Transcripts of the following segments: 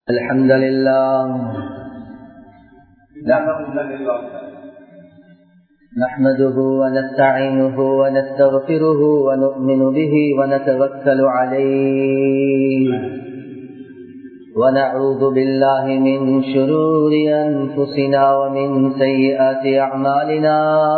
الحمد لله نحمده ونستعينه ونستغفره ونؤمن به ونتوكل عليه ونعوذ بالله من شرور أنفسنا ومن سيئات أعمالنا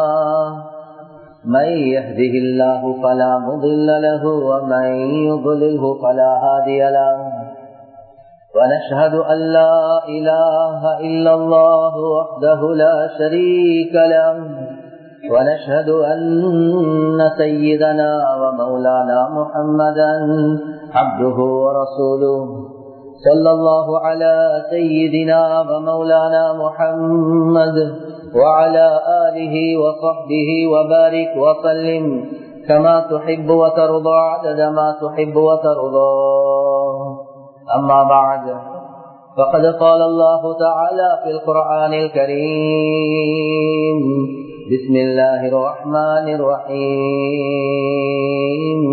من يهده الله فلا مضل له ومن يضلله فلا هادي له ونشهد أن لا إله إلا الله وحده لا شريك له ونشهد أن سيدنا ومولانا محمدا عبده ورسوله صلى الله على سيدنا ومولانا محمد وعلى آله وصحبه وبارك وسلم كما تحب وترضى عدد ما تحب وترضى أما بعد فقد قال الله تعالى في القرآن الكريم بسم الله الرحمن الرحيم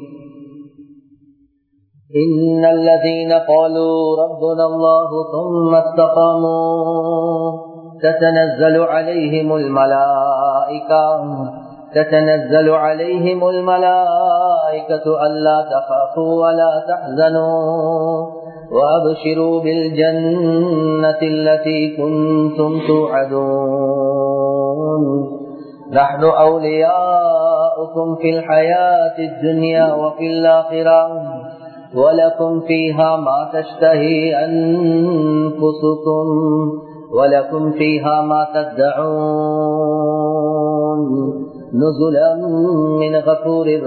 إن الذين قالوا ربنا الله ثم استقاموا تتنزل عليهم الملائكة تتنزل عليهم الملائكة ألا تخافوا ولا تحزنوا وأبشروا بالجنة التي كنتم توعدون نحن أولياؤكم في الحياة الدنيا وفي الآخرة ولكم فيها ما تشتهي أنفسكم ولكم فيها ما تدعون نزلا من غفور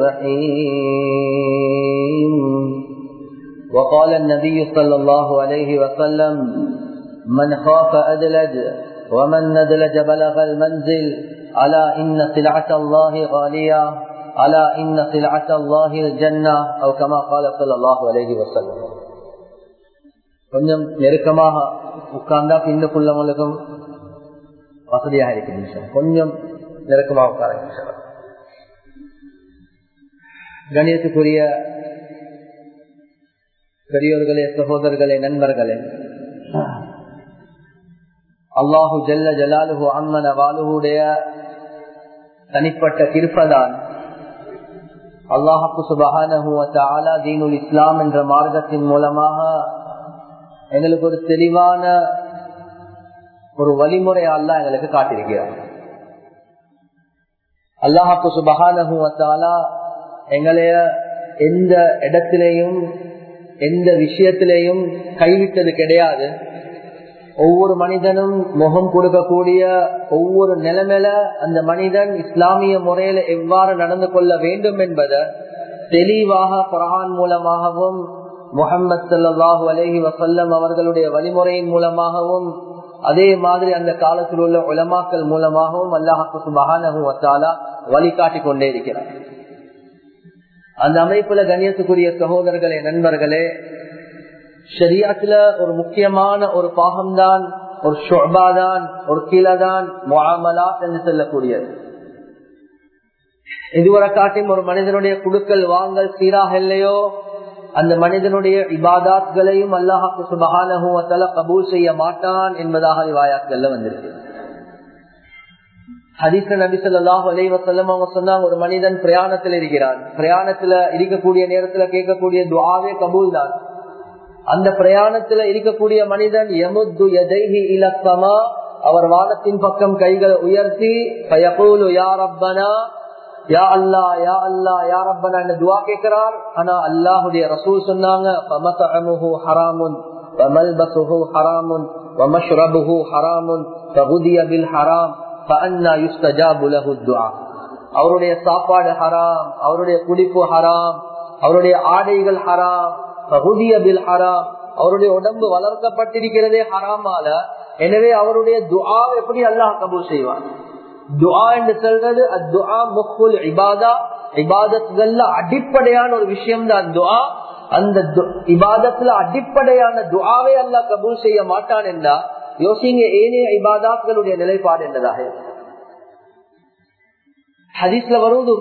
رحيم وقال النبي صلى الله عليه وسلم من خاف أدلج ومن ندلج بلغ المنزل ألا إن سلعة الله غالية ألا إن سلعة الله الجنة أو كما قال صلى الله عليه وسلم கொஞ்சம் நெருக்கமாக உட்கார்ந்தா பின்னுக்குள்ளவங்களுக்கும் வசதியாக இருக்கு கொஞ்சம் நெருக்கமாக உட்காருங்க கணியத்துக்குரிய பெரியோர்களே சகோதரர்களே நண்பர்களே அல்லாஹு ஜல்ல ஜலாலுஹு அம்மன வாலுடைய தனிப்பட்ட கிருப்பதான் அல்லாஹு சுபஹான தீனுல் இஸ்லாம் என்ற மார்க்கத்தின் மூலமாக எங்களுக்கு ஒரு தெளிவான ஒரு வழிமுறை அல்லா எங்களுக்கு காட்டிருக்கிறார் அல்லாஹாக்கு சுபகானா எங்களைய எந்த இடத்திலையும் எந்த விஷயத்திலையும் கைவிட்டது கிடையாது ஒவ்வொரு மனிதனும் முகம் கொடுக்கக்கூடிய ஒவ்வொரு நிலைமையில அந்த மனிதன் இஸ்லாமிய முறையில எவ்வாறு நடந்து கொள்ள வேண்டும் என்பதை தெளிவாக குரான் மூலமாகவும் முகமது சல்லாஹூ அலஹி வசல்லம் அவர்களுடைய வழிமுறையின் மூலமாகவும் அதே மாதிரி அந்த காலத்தில் உள்ள உலமாக்கள் மூலமாகவும் அல்லாஹாக்கு சுபகானா வழிகாட்டி கொண்டே இருக்கிறார் அந்த அமைப்புல கண்ணியத்துக்குரிய சகோதரர்களே நண்பர்களே ஷரியாத்துல ஒரு முக்கியமான ஒரு பாகம்தான் ஒரு ஷொபாதான் ஒரு கீழதான் முகாமலாத் என்று சொல்லக்கூடியது இதுவரை காட்டியும் ஒரு மனிதனுடைய குடுக்கல் வாங்கல் சீராக இல்லையோ அந்த மனிதனுடைய இபாதாத்களையும் அல்லாஹாக்கு சுபகான கபூல் செய்ய மாட்டான் என்பதாக வாயாக்கள்ல வந்திருக்கு ஹதீஸ்ல நபி சொல்லாஹ் அலைவசல்லம் அவங்க சொன்னாங்க ஒரு மனிதன் பிரயாணத்தில் இருக்கிறான் பிரயாணத்துல இருக்கக்கூடிய நேரத்துல கேட்கக்கூடிய துவாவே கபூல் தான் அந்த பிரயாணத்துல இருக்கக்கூடிய மனிதன் எமுத்து எதைஹி இலக்கமா அவர் வானத்தின் பக்கம் கைகளை உயர்த்தி பயகூலு யார் அப்பனா யா அல்லா யா அல்லா யா ரப்பனா என்ன துவா கேட்கிறார் ஆனா அல்லாஹுடைய ரசூல் சொன்னாங்க ஃபமதஅமுஹு ஹராமுன் வமல்பசுஹு ஹராமுன் வமஷ்ரபுஹு ஹராமுன் ஃபகுதிய பில் ஹராம் ஃபஅன்னா யுஸ்தஜாபு லஹு துஆ அவருடைய சாப்பாடு ஹராம் அவருடைய குடிப்பு ஹராம் அவருடைய ஆடைகள் ஹராம் ஃபகுதிய பில் ஹராம் அவருடைய உடம்பு வளர்க்கப்பட்டிருக்கிறதே ஹராமால எனவே அவருடைய துஆ எப்படி அல்லாஹ் கபூல் செய்வான் துஆ என்று சொல்றது அத்துஆ முக்குல் இபாதா இபாதத்துகள்ல அடிப்படையான ஒரு விஷயம் தான் துஆ அந்த இபாதத்துல அடிப்படையான துஆவை அல்லாஹ் கபூல் செய்ய மாட்டான் என்றா யோசிங்க ஏனைய இபாதாக்களுடைய நிலைப்பாடு என்னதாக ஹதீஸ்ல வருவது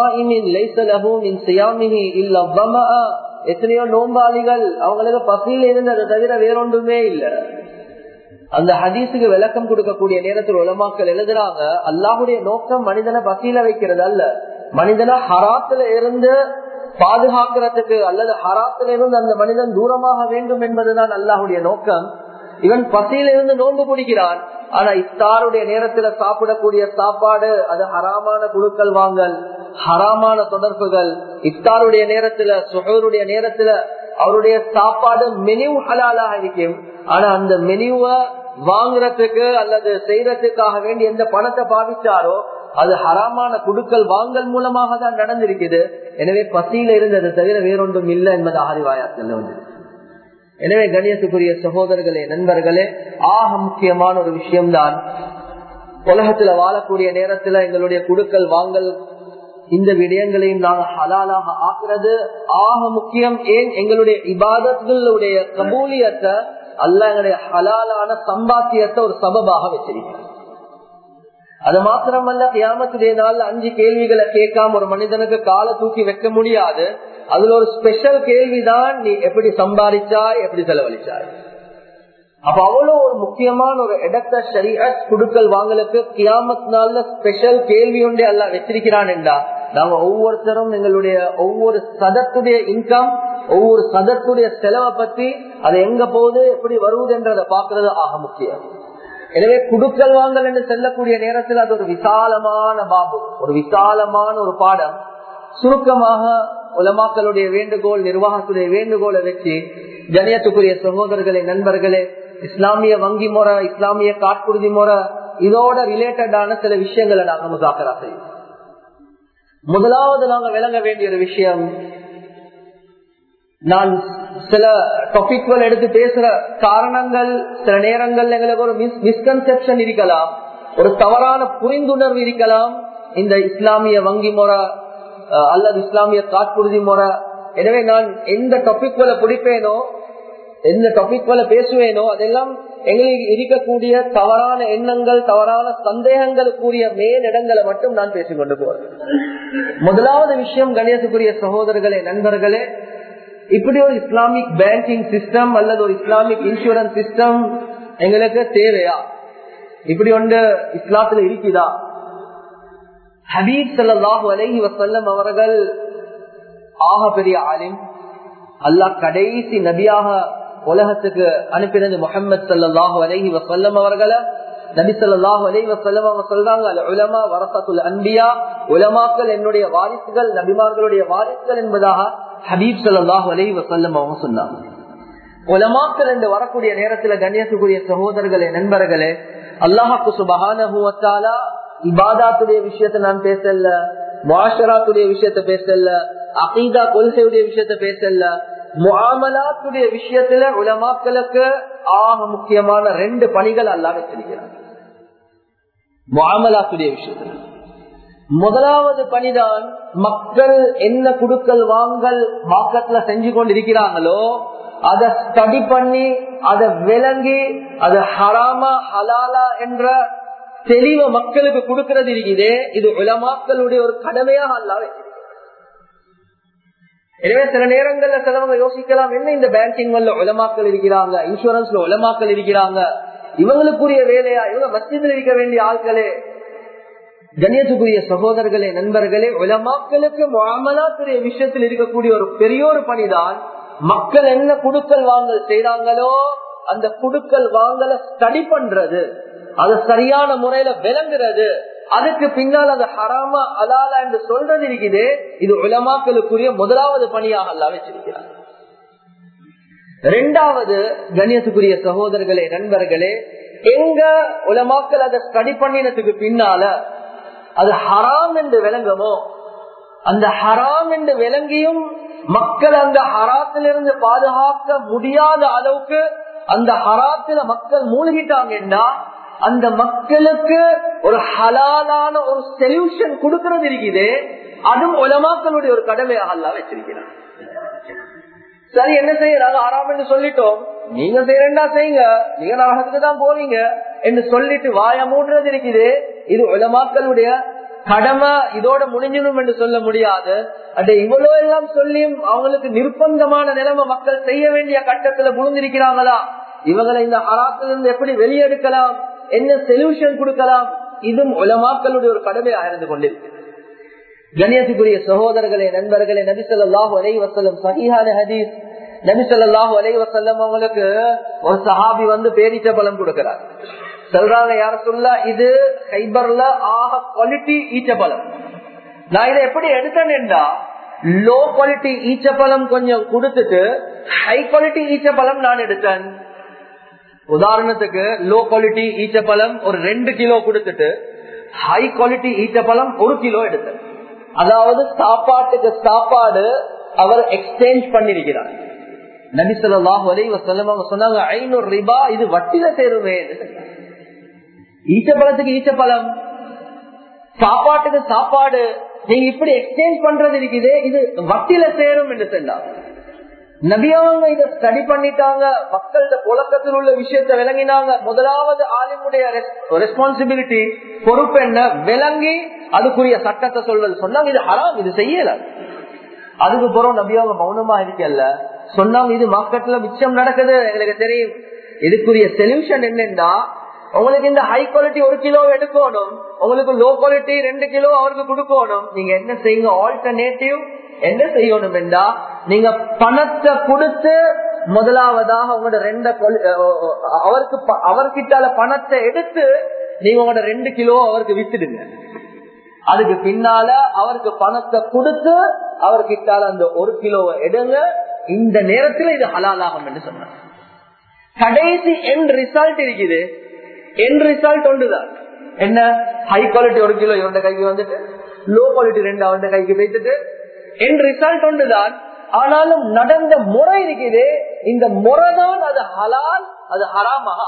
எத்தனையோ நோம்பாளிகள் அவங்களுக்கு பசியில் இருந்ததை தவிர வேறொன்றுமே இல்லை அந்த ஹதீஸுக்கு விளக்கம் கொடுக்கக்கூடிய நேரத்தில் உலமாக்கள் எழுதுறாங்க அல்லாஹுடைய நோக்கம் மனிதனை பசியில வைக்கிறது அல்ல மனிதனை ஹராத்துல இருந்து பாதுகாக்கிறதுக்கு அல்லது ஹராத்துல இருந்து அந்த மனிதன் தூரமாக வேண்டும் என்பதுதான் அல்லாஹுடைய நோக்கம் இவன் பசியில இருந்து நோன்பு பிடிக்கிறான் ஆனா இஃப்தாருடைய நேரத்துல சாப்பிடக்கூடிய சாப்பாடு அது ஹராமான குழுக்கள் வாங்கல் ஹராமான தொடர்புகள் இஃப்தாருடைய நேரத்துல சுகருடைய நேரத்துல அவருடைய சாப்பாடு மெனிவ் ஹலாலாக இருக்கும் ஆனா அந்த மெனிவை வாங்குறதுக்கு அல்லது செய்யறதுக்காக வேண்டி எந்த பணத்தை பாவிச்சாரோ அது ஹராமான குடுக்கல் வாங்கல் மூலமாக தான் நடந்திருக்குது எனவே பசியில இருந்ததை தவிர வேறொன்றும் இல்லை என்பது ஆதிவாயத்தில் வந்து எனவே கணியத்துக்குரிய சகோதரர்களே நண்பர்களே ஆக முக்கியமான ஒரு விஷயம்தான் உலகத்துல வாழக்கூடிய நேரத்துல எங்களுடைய குடுக்கல் வாங்கல் இந்த விடயங்களையும் நாங்கள் ஹலாலாக ஆக்குறது ஆக முக்கியம் ஏன் எங்களுடைய இபாதங்களுடைய கபூலியத்தை அல்ல எங்களுடைய ஹலாலான சம்பாத்தியத்தை ஒரு சபபாக வச்சிருக்கிறோம் அது மாத்திரமல்ல கியாமத்துடைய நாள் அஞ்சு கேள்விகளை கேட்காம ஒரு மனிதனுக்கு காலை தூக்கி வைக்க முடியாது அதுல ஒரு ஸ்பெஷல் கேள்விதான் நீ எப்படி சம்பாதிச்சாய் எப்படி செலவழிச்சாய் அப்ப அவ்வளவு ஒரு முக்கியமான ஒரு இடத்த ஷரியத் குடுக்கல் வாங்கலுக்கு கியாமத் நாள்ல ஸ்பெஷல் கேள்வி ஒன்றே அல்ல வச்சிருக்கிறான் என்றா நாங்க ஒவ்வொருத்தரும் எங்களுடைய ஒவ்வொரு சதத்துடைய இன்கம் ஒவ்வொரு சதத்துடைய செலவை பத்தி அது எங்க போகுது எப்படி வருவது என்றதை பாக்குறது ஆக முக்கியம் எனவே குடுக்கல் வாங்கல் என்று செல்லக்கூடிய நேரத்தில் அது ஒரு விசாலமான பாபு ஒரு விசாலமான ஒரு பாடம் சுருக்கமாக உலமாக்களுடைய வேண்டுகோள் நிர்வாகத்துடைய வேண்டுகோளை வச்சு ஜனியத்துக்குரிய சகோதரர்களே நண்பர்களே இஸ்லாமிய வங்கி முறை இஸ்லாமிய காட்புறுதி முறை இதோட ரிலேட்டடான சில விஷயங்களை நாங்க முதாக்கரா செய்வோம் முதலாவது நாங்க விளங்க வேண்டிய ஒரு விஷயம் நான் சில டாபிக்கள் எடுத்து பேசுற காரணங்கள் சில நேரங்கள் எங்களுக்கு ஒரு மிஸ்கன்செப்ஷன் இருக்கலாம் ஒரு தவறான புரிந்துணர்வு இருக்கலாம் இந்த இஸ்லாமிய வங்கி முறை அல்லது இஸ்லாமிய காட்புறுதி முறை எனவே நான் எந்த டாபிக்களை பிடிப்பேனோ எந்த டாபிக்களை பேசுவேனோ அதெல்லாம் எங்களுக்கு இருக்கக்கூடிய தவறான எண்ணங்கள் தவறான சந்தேகங்களுக்குரிய மேலிடங்களை மட்டும் நான் பேசிக்கொண்டு போறேன் முதலாவது விஷயம் கணேசக்குரிய சகோதரர்களே நண்பர்களே இப்படி ஒரு இஸ்லாமிக் பேங்கிங் சிஸ்டம் அல்லது ஒரு இஸ்லாமிக் இன்சூரன்ஸ் சிஸ்டம் எங்களுக்கு தேவையா இப்படி ஒன்று இஸ்லாத்துல இருக்குதா ஹபீப் சல்லாஹு அலஹி வசல்லம் அவர்கள் ஆக பெரிய ஆலிம் அல்லாஹ் கடைசி நபியாக உலகத்துக்கு அனுப்பினது முகமது சல்லாஹு அலஹி வசல்லம் அவர்களை நபி சொல்லாஹு அலஹி வசல்லம் அவங்க சொல்றாங்க உலமா வரசத்துல் அன்பியா உலமாக்கள் என்னுடைய வாரிசுகள் நபிமார்களுடைய வாரிசுகள் என்பதாக ஹபீப் சல்லாஹு அலஹி வசல்லம் அவங்க சொன்னாங்க உலமாக்கள் என்று வரக்கூடிய நேரத்துல கண்ணியத்துக்குரிய சகோதரர்களே நண்பர்களே அல்லாஹாக்கு சுபகான இபாதாத்துடைய விஷயத்த நான் பேசல முஷராத்துடைய விஷயத்த பேசல அகீதா கொள்கையுடைய விஷயத்த பேசல முகாமலாத்துடைய விஷயத்துல உலமாக்களுக்கு ஆக முக்கியமான ரெண்டு பணிகள் அல்லா வச்சிருக்கிறார் முகாமலாத்துடைய விஷயத்துல முதலாவது பணிதான் மக்கள் என்ன குடுக்கல் வாங்கல் மார்க்கெட்ல செஞ்சு கொண்டு இருக்கிறாங்களோ அதை ஸ்டடி பண்ணி அதை விளங்கி அது ஹராமா ஹலாலா என்ற தெளிவ மக்களுக்கு கொடுக்கிறது இருக்குதே இது உலமாக்களுடைய ஒரு கடமையாக அல்லாத எனவே சில நேரங்கள்ல சிலவங்க யோசிக்கலாம் என்ன இந்த பேங்கிங் உலமாக்கள் இருக்கிறாங்க இன்சூரன்ஸ்ல உலமாக்கள் இருக்கிறாங்க இவங்களுக்குரிய வேலையா இவங்க மத்தியத்தில் இருக்க வேண்டிய ஆட்களே கண்ணியத்துக்குரிய சகோதரர்களே நண்பர்களே உலமாக்களுக்கு மாமலாத்துடைய விஷயத்தில் இருக்கக்கூடிய ஒரு பெரிய ஒரு பணிதான் மக்கள் என்ன குடுக்கல் வாங்கல் செய்யறாங்களோ அந்த குடுக்கல் வாங்கல ஸ்டடி பண்றது அது சரியான முறையில விளங்குறது அதுக்கு பின்னால் அது ஹராமா அலாலா என்று சொல்றது இருக்குது இது உலமாக்களுக்குரிய முதலாவது பணியாக அல்ல வச்சிருக்கிறார் ரெண்டாவது கண்ணியத்துக்குரிய சகோதரர்களே நண்பர்களே எங்க உலமாக்கள் அதை ஸ்டடி பண்ணினதுக்கு பின்னால அது ஹராம் என்று விளங்குமோ அந்த ஹராம் என்று விளங்கியும் மக்கள் அந்த ஹராத்திலிருந்து பாதுகாக்க முடியாத அளவுக்கு அந்த ஹராத்தில மக்கள் மூழ்கிட்டாங்கன்னா அந்த மக்களுக்கு ஒரு ஹலாலான ஒரு சொல்யூஷன் கொடுக்கறது இருக்குது அதுவும் உலமாக்களுடைய ஒரு கடமையாக அல்ல வச்சிருக்கிறார் சரி என்ன செய்யறாங்க ஆறாம் என்று சொல்லிட்டோம் நீங்க செய்யறா செய்யுங்க நீங்க நரகத்துக்கு தான் போவீங்க என்று சொல்லிட்டு வாய மூடுறது இருக்குது இது உலமாக்களுடைய கடமை இதோட முடிஞ்சிடும் என்று சொல்ல முடியாது அது இவ்வளவு எல்லாம் சொல்லியும் அவங்களுக்கு நிர்பந்தமான நிலைமை மக்கள் செய்ய வேண்டிய கட்டத்துல புழுந்திருக்கிறாங்களா இவங்களை இந்த ஹராத்திலிருந்து எப்படி வெளியெடுக்கலாம் என்ன சொல்யூஷன் கொடுக்கலாம் இதுவும் உலமாக்களுடைய ஒரு கடமையாக இருந்து கொண்டிருக்கு கணியத்துக்குரிய சகோதரர்களே நண்பர்களே நபிசல்லாஹு அலை வசல்லம் சகிஹான ஹதீஸ் நபிசல்லாஹு அலை வசல்லம் அவங்களுக்கு ஒரு சஹாபி வந்து பேரிச்ச பலம் கொடுக்கிறார் சொல்றாங்க யார சொல்ல இது ஹைபர்ல ஆக குவாலிட்டி ஈச்சப்பழம் நான் இதை எப்படி எடுத்தேன்டா லோ குவாலிட்டி ஈச்சப்பழம் கொஞ்சம் கொடுத்துட்டு ஹை குவாலிட்டி ஈச்சப்பழம் நான் எடுத்தேன் உதாரணத்துக்கு லோ குவாலிட்டி ஈச்சப்பழம் ஒரு ரெண்டு கிலோ கொடுத்துட்டு ஹை குவாலிட்டி ஈச்சப்பழம் ஒரு கிலோ எடுத்தேன் அதாவது சாப்பாட்டுக்கு சாப்பாடு அவர் எக்ஸ்சேஞ்ச் பண்ணிருக்கிறார் நபிசல்லாஹு அலை வசல்லம் அவங்க சொன்னாங்க ஐநூறு ரூபா இது வட்டில சேருவேன் ஈச்சப்பழத்துக்கு ஈச்சப்பழம் சாப்பாட்டுக்கு சாப்பாடு நீங்க இப்படி எக்ஸ்சேஞ்ச் பண்றது இருக்குது இது வட்டில சேரும் என்று சொன்னார் நபியவங்க இதை ஸ்டடி பண்ணிட்டாங்க மக்கள்கிட்ட புழக்கத்தில் உள்ள விஷயத்த விளங்கினாங்க முதலாவது ஆலிமுடைய ரெஸ்பான்சிபிலிட்டி பொறுப்பு என்ன விளங்கி அதுக்குரிய சட்டத்தை சொல்வது சொன்னாங்க இது ஹராம் இது செய்யல அதுக்கு பிறகு நபியவங்க மௌனமா இருக்கல சொன்னாங்க இது மார்க்கெட்ல மிச்சம் நடக்குது எங்களுக்கு தெரியும் இதுக்குரிய சொல்யூஷன் என்னன்னா உங்களுக்கு இந்த ஹை குவாலிட்டி ஒரு கிலோ எடுக்கணும் உங்களுக்கு லோ குவாலிட்டி ரெண்டு கிலோ அவருக்கு கொடுக்கணும் நீங்க என்ன செய்யுங்க ஆல்டர்னேட்டிவ் என்ன செய்யணும் என்றா நீங்க பணத்தை கொடுத்து முதலாவதாக உங்களோட ரெண்ட அவருக்கு அவர்கிட்ட பணத்தை எடுத்து நீங்க உங்களோட ரெண்டு கிலோ அவருக்கு வித்துடுங்க அதுக்கு பின்னால அவருக்கு பணத்தை கொடுத்து அவர்கிட்ட அந்த ஒரு கிலோவை எடுங்க இந்த நேரத்தில் இது ஹலாலாகும் என்று சொன்னார் கடைசி என் ரிசல்ட் இருக்குது என் ரிசல்ட் ஒன்றுதான் என்ன ஹை குவாலிட்டி ஒரு கிலோ இவன் கைக்கு வந்துட்டு லோ குவாலிட்டி ரெண்டு அவன் கைக்கு வைத்துட்டு என் ரிசல்ட் ஒன்றுதான் ஆனாலும் நடந்த முறை இருக்குது இந்த முறைதான் அது ஹலால் அது ஹராமாக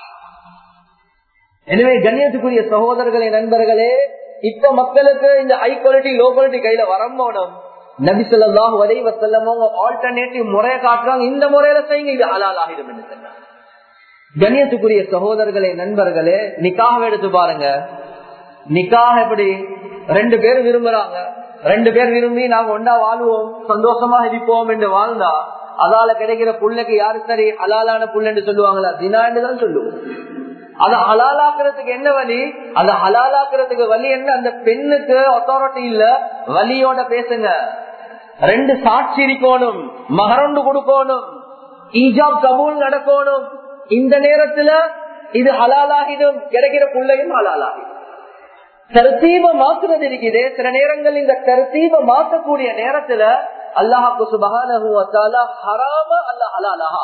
எனவே கண்ணியத்துக்குரிய சகோதரர்களே நண்பர்களே இப்ப மக்களுக்கு இந்த ஹை குவாலிட்டி லோ குவாலிட்டி கையில வரம்போனும் நபி சொல்லாஹு வலை வசல்லமோ ஆல்டர்னேட்டிவ் முறையை காட்டுறாங்க இந்த முறையில செய்யுங்க இது ஹலால் ஆகிடும் என்று சொன்னாங்க கண்ணியத்துக்குரிய சகோதரர்களே நண்பர்களே நிக்காக எடுத்து பாருங்க நிக்காக எப்படி ரெண்டு பேர் விரும்புறாங்க ரெண்டு பேர் விரும்பி நாங்க ஒண்டா வாழ்வோம் சந்தோஷமா இருப்போம் என்று வாழ்ந்தா அதால கிடைக்கிற புள்ளைக்கு யாரு சரி ஹலாலான புள்ளு சொல்லுவாங்களா தினா தான் சொல்லுவோம் அதை ஹலாலாக்குறதுக்கு என்ன வழி அதை ஹலாலாக்குறதுக்கு வழி என்ன அந்த பெண்ணுக்கு அத்தாரிட்டி இல்ல வழியோட பேசுங்க ரெண்டு சாட்சி இருக்கணும் மகரண்டு கொடுக்கணும் ஈஜாப் கபூல் நடக்கணும் இந்த நேரத்துல இது ஹலாலாகிடும் கிடைக்கிற பிள்ளையும் ஹலாலாகிடும் தருத்தீப மாத்துறது இருக்குது சில நேரங்கள் இந்த தருத்தீப மாத்தக்கூடிய நேரத்துல அல்லாஹாக்கு சுபகான ஹராம அல்ல ஹலாலாக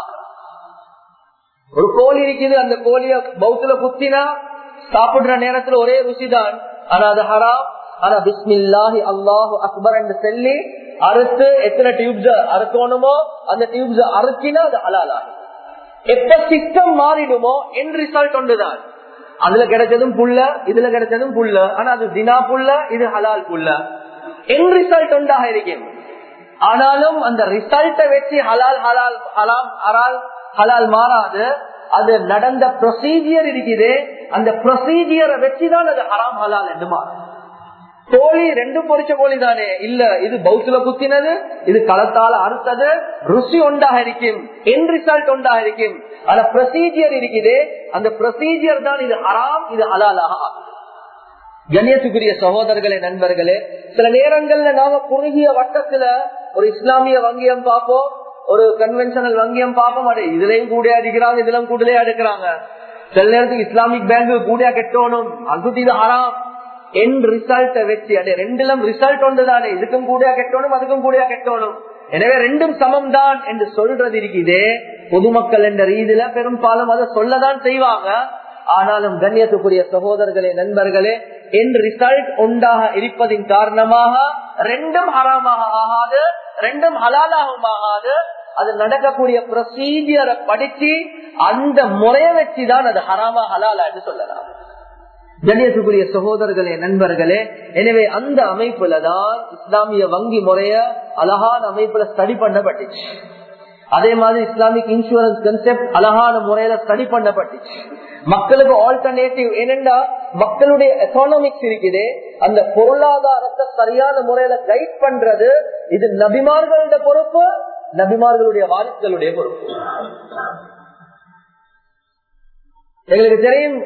ஒரு கோழி இருக்குது அந்த கோழிய பௌத்துல குத்தினா சாப்பிடுற நேரத்துல ஒரே ருசிதான் ஆனா அது ஹராம் ஆனா பிஸ்மில்லாஹி அல்லாஹு அக்பர் என்று சொல்லி அறுத்து எத்தனை டியூப்ஸ் அறுக்கணுமோ அந்த டியூப்ஸ் அறுக்கினா அது ஹலாலாகி எப்ப சிஸ்டம் மாறிடுமோ என் ரிசல்ட் ஒன்றுதான் அதுல கிடைச்சதும் புல்ல இதுல கிடைச்சதும் புல்ல ஆனா அது தினா புல்ல இது ஹலால் புல்ல என் ரிசல்ட் ஒன்றாக இருக்கும் ஆனாலும் அந்த ரிசல்ட்டை வச்சு ஹலால் ஹலால் ஹலாம் ஹலால் ஹலால் மாறாது அது நடந்த ப்ரொசீஜியர் இருக்குது அந்த ப்ரொசீஜியரை வச்சுதான் அது ஹராம் ஹலால் என்று மாறும் கோழி ரெண்டும் பொறிச்ச கோழி தானே இல்ல இது பௌத்துல குத்தினது இது களத்தால அறுத்தது ருசி ஒன்றாக இருக்கும் என் ரிசல்ட் ஒன்றாக இருக்கும் ஆனா ப்ரொசீஜியர் இருக்குது அந்த ப்ரொசீஜியர் தான் இது ஹராம் இது ஹலாலாக கண்ணியத்துக்குரிய சகோதரர்களே நண்பர்களே சில நேரங்கள்ல நாம குறுகிய வட்டத்துல ஒரு இஸ்லாமிய வங்கியம் பார்ப்போம் ஒரு கன்வென்ஷனல் வங்கியம் பார்ப்போம் அடே இதுலயும் கூடியா இருக்கிறாங்க இதுலயும் கூடலையா எடுக்கிறாங்க சில நேரத்துக்கு இஸ்லாமிக் பேங்க் கூடியா கெட்டணும் அது இது ஹராம் என் ரிசல்ட்டை வச்சு அடே ரெண்டிலும் ரிசல்ட் ஒன்றுதானே இதுக்கும் கூடியா கெட்டணும் அதுக்கும் கூடியா கெட்டணும் எனவே ரெண்டும் சமம் தான் என்று சொல்றது இருக்குதே பொதுமக்கள் என்ற ரீதியில பெரும்பாலும் அதை சொல்லதான் செய்வாங்க ஆனாலும் கண்ணியத்துக்குரிய சகோதரர்களே நண்பர்களே என் ரிசல்ட் உண்டாக இருப்பதின் காரணமாக ரெண்டும் ஹராமாக ஆகாது ரெண்டும் ஹலாலாகவும் ஆகாது அது நடக்கக்கூடிய ப்ரொசீஜரை படிச்சு அந்த முறையை வச்சுதான் அது ஹராமா ஹலாலா என்று சொல்லலாம் கண்ணியத்துக்குரிய சகோதரர்களே நண்பர்களே எனவே அந்த அமைப்புல தான் இஸ்லாமிய வங்கி முறைய அழகான அமைப்புல ஸ்டடி பண்ணப்பட்டுச்சு அதே மாதிரி இஸ்லாமிக் இன்சூரன்ஸ் கன்செப்ட் அழகான முறையில ஸ்டடி பண்ணப்பட்டுச்சு மக்களுக்கு ஆல்டர்னேட்டிவ் ஏனென்றா மக்களுடைய எக்கானமிக்ஸ் இருக்குது அந்த பொருளாதாரத்தை சரியான முறையில கைட் பண்றது இது நபிமார்களுடைய பொறுப்பு நபிமார்களுடைய வாரிசுகளுடைய பொறுப்பு எங்களுக்கு தெரியும்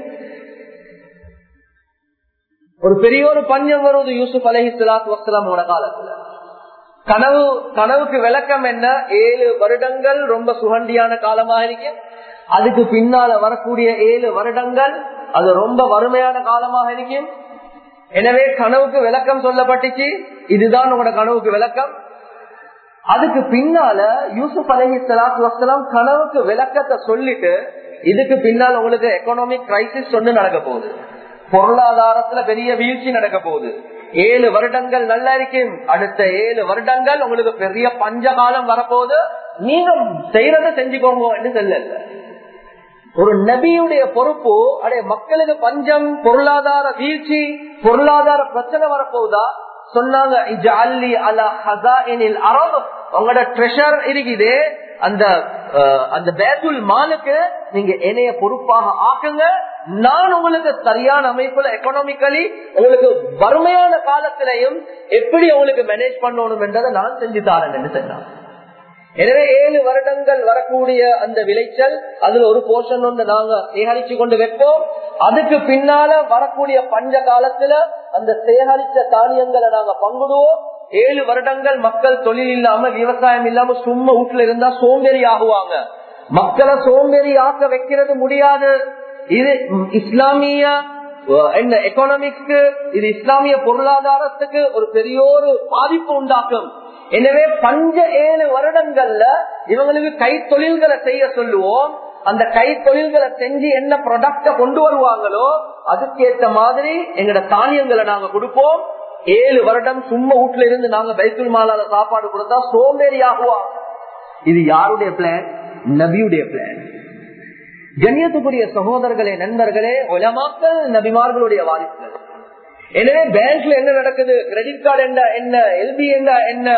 ஒரு பெரிய ஒரு பஞ்சம் வருவது யூசுப் அலஹி சலாத்து வசலாமோட காலத்துல கனவு கனவுக்கு விளக்கம் என்ன ஏழு வருடங்கள் ரொம்ப சுகண்டியான காலமாக இருக்கு அதுக்கு பின்னால வரக்கூடிய ஏழு வருடங்கள் அது ரொம்ப வறுமையான காலமாக இருக்கும் எனவே கனவுக்கு விளக்கம் சொல்லப்பட்டுச்சு இதுதான் உங்களோட கனவுக்கு விளக்கம் அதுக்கு பின்னால யூசுப் அலஹி சலாத்து வசலாம் கனவுக்கு விளக்கத்தை சொல்லிட்டு இதுக்கு பின்னால் உங்களுக்கு எக்கனாமிக் கிரைசிஸ் ஒன்று நடக்க போகுது பொருளாதாரத்துல பெரிய வீழ்ச்சி நடக்க போகுது ஏழு வருடங்கள் நல்லா இருக்கும் அடுத்த ஏழு வருடங்கள் உங்களுக்கு பெரிய பஞ்ச காலம் வரப்போகுது நீங்க செய்யறத செஞ்சுக்கோங்க என்று சொல்லல ஒரு நபியுடைய பொறுப்பு அடைய மக்களுக்கு பஞ்சம் பொருளாதார வீழ்ச்சி பொருளாதார பிரச்சனை வரப்போகுதா சொன்னாங்க உங்களோட ட்ரெஷர் இருக்குது அந்த அந்த பேத்துல் மாலுக்கு நீங்க என்னைய பொறுப்பாக ஆக்குங்க நான் உங்களுக்கு சரியான அமைப்புல எக்கனாமிக்கலி உங்களுக்கு வறுமையான காலத்திலையும் எப்படி உங்களுக்கு மேனேஜ் பண்ணணும் என்றதை நான் செஞ்சு தாரேன் என்று சொன்னான் எனவே ஏழு வருடங்கள் வரக்கூடிய அந்த விளைச்சல் அதுல ஒரு போர்ஷன் வந்து நாங்க சேகரிச்சு கொண்டு வைப்போம் அதுக்கு பின்னால வரக்கூடிய பஞ்ச காலத்துல அந்த சேகரிச்ச தானியங்களை நாங்க பங்குடுவோம் ஏழு வருடங்கள் மக்கள் தொழில் இல்லாம விவசாயம் இல்லாம சும்மா வீட்டுல இருந்தா சோம்பேறி ஆகுவாங்க மக்களை சோம்பேறி ஆக்க வைக்கிறது முடியாது இது இஸ்லாமிய என்ன எக்கனாமிக்ஸ்க்கு இது இஸ்லாமிய பொருளாதாரத்துக்கு ஒரு பெரிய ஒரு பாதிப்பு உண்டாக்கும் எனவே பஞ்ச ஏழு வருடங்கள்ல இவங்களுக்கு கை தொழில்களை செய்ய சொல்லுவோம் அந்த கை தொழில்களை செஞ்சு என்ன ப்ரொடக்ட கொண்டு வருவாங்களோ அதுக்கேற்ற மாதிரி எங்கட தானியங்களை நாங்க கொடுப்போம் ஏழு வருடம் சும்மா வீட்டுல இருந்து நாங்க பைத்துல் மாலால சாப்பாடு கொடுத்தா சோம்பேறி ஆகுவாங்க இது யாருடைய பிளான் நபியுடைய பிளான் கண்ணியத்துக்குரிய சகோதரர்களே நண்பர்களே உலமாக்கள் நபிமார்களுடைய வாரிசுகள் எனவே பேங்க்ல என்ன நடக்குது கிரெடிட் கார்டு என்ன என்ன எல்பி என்ன என்ன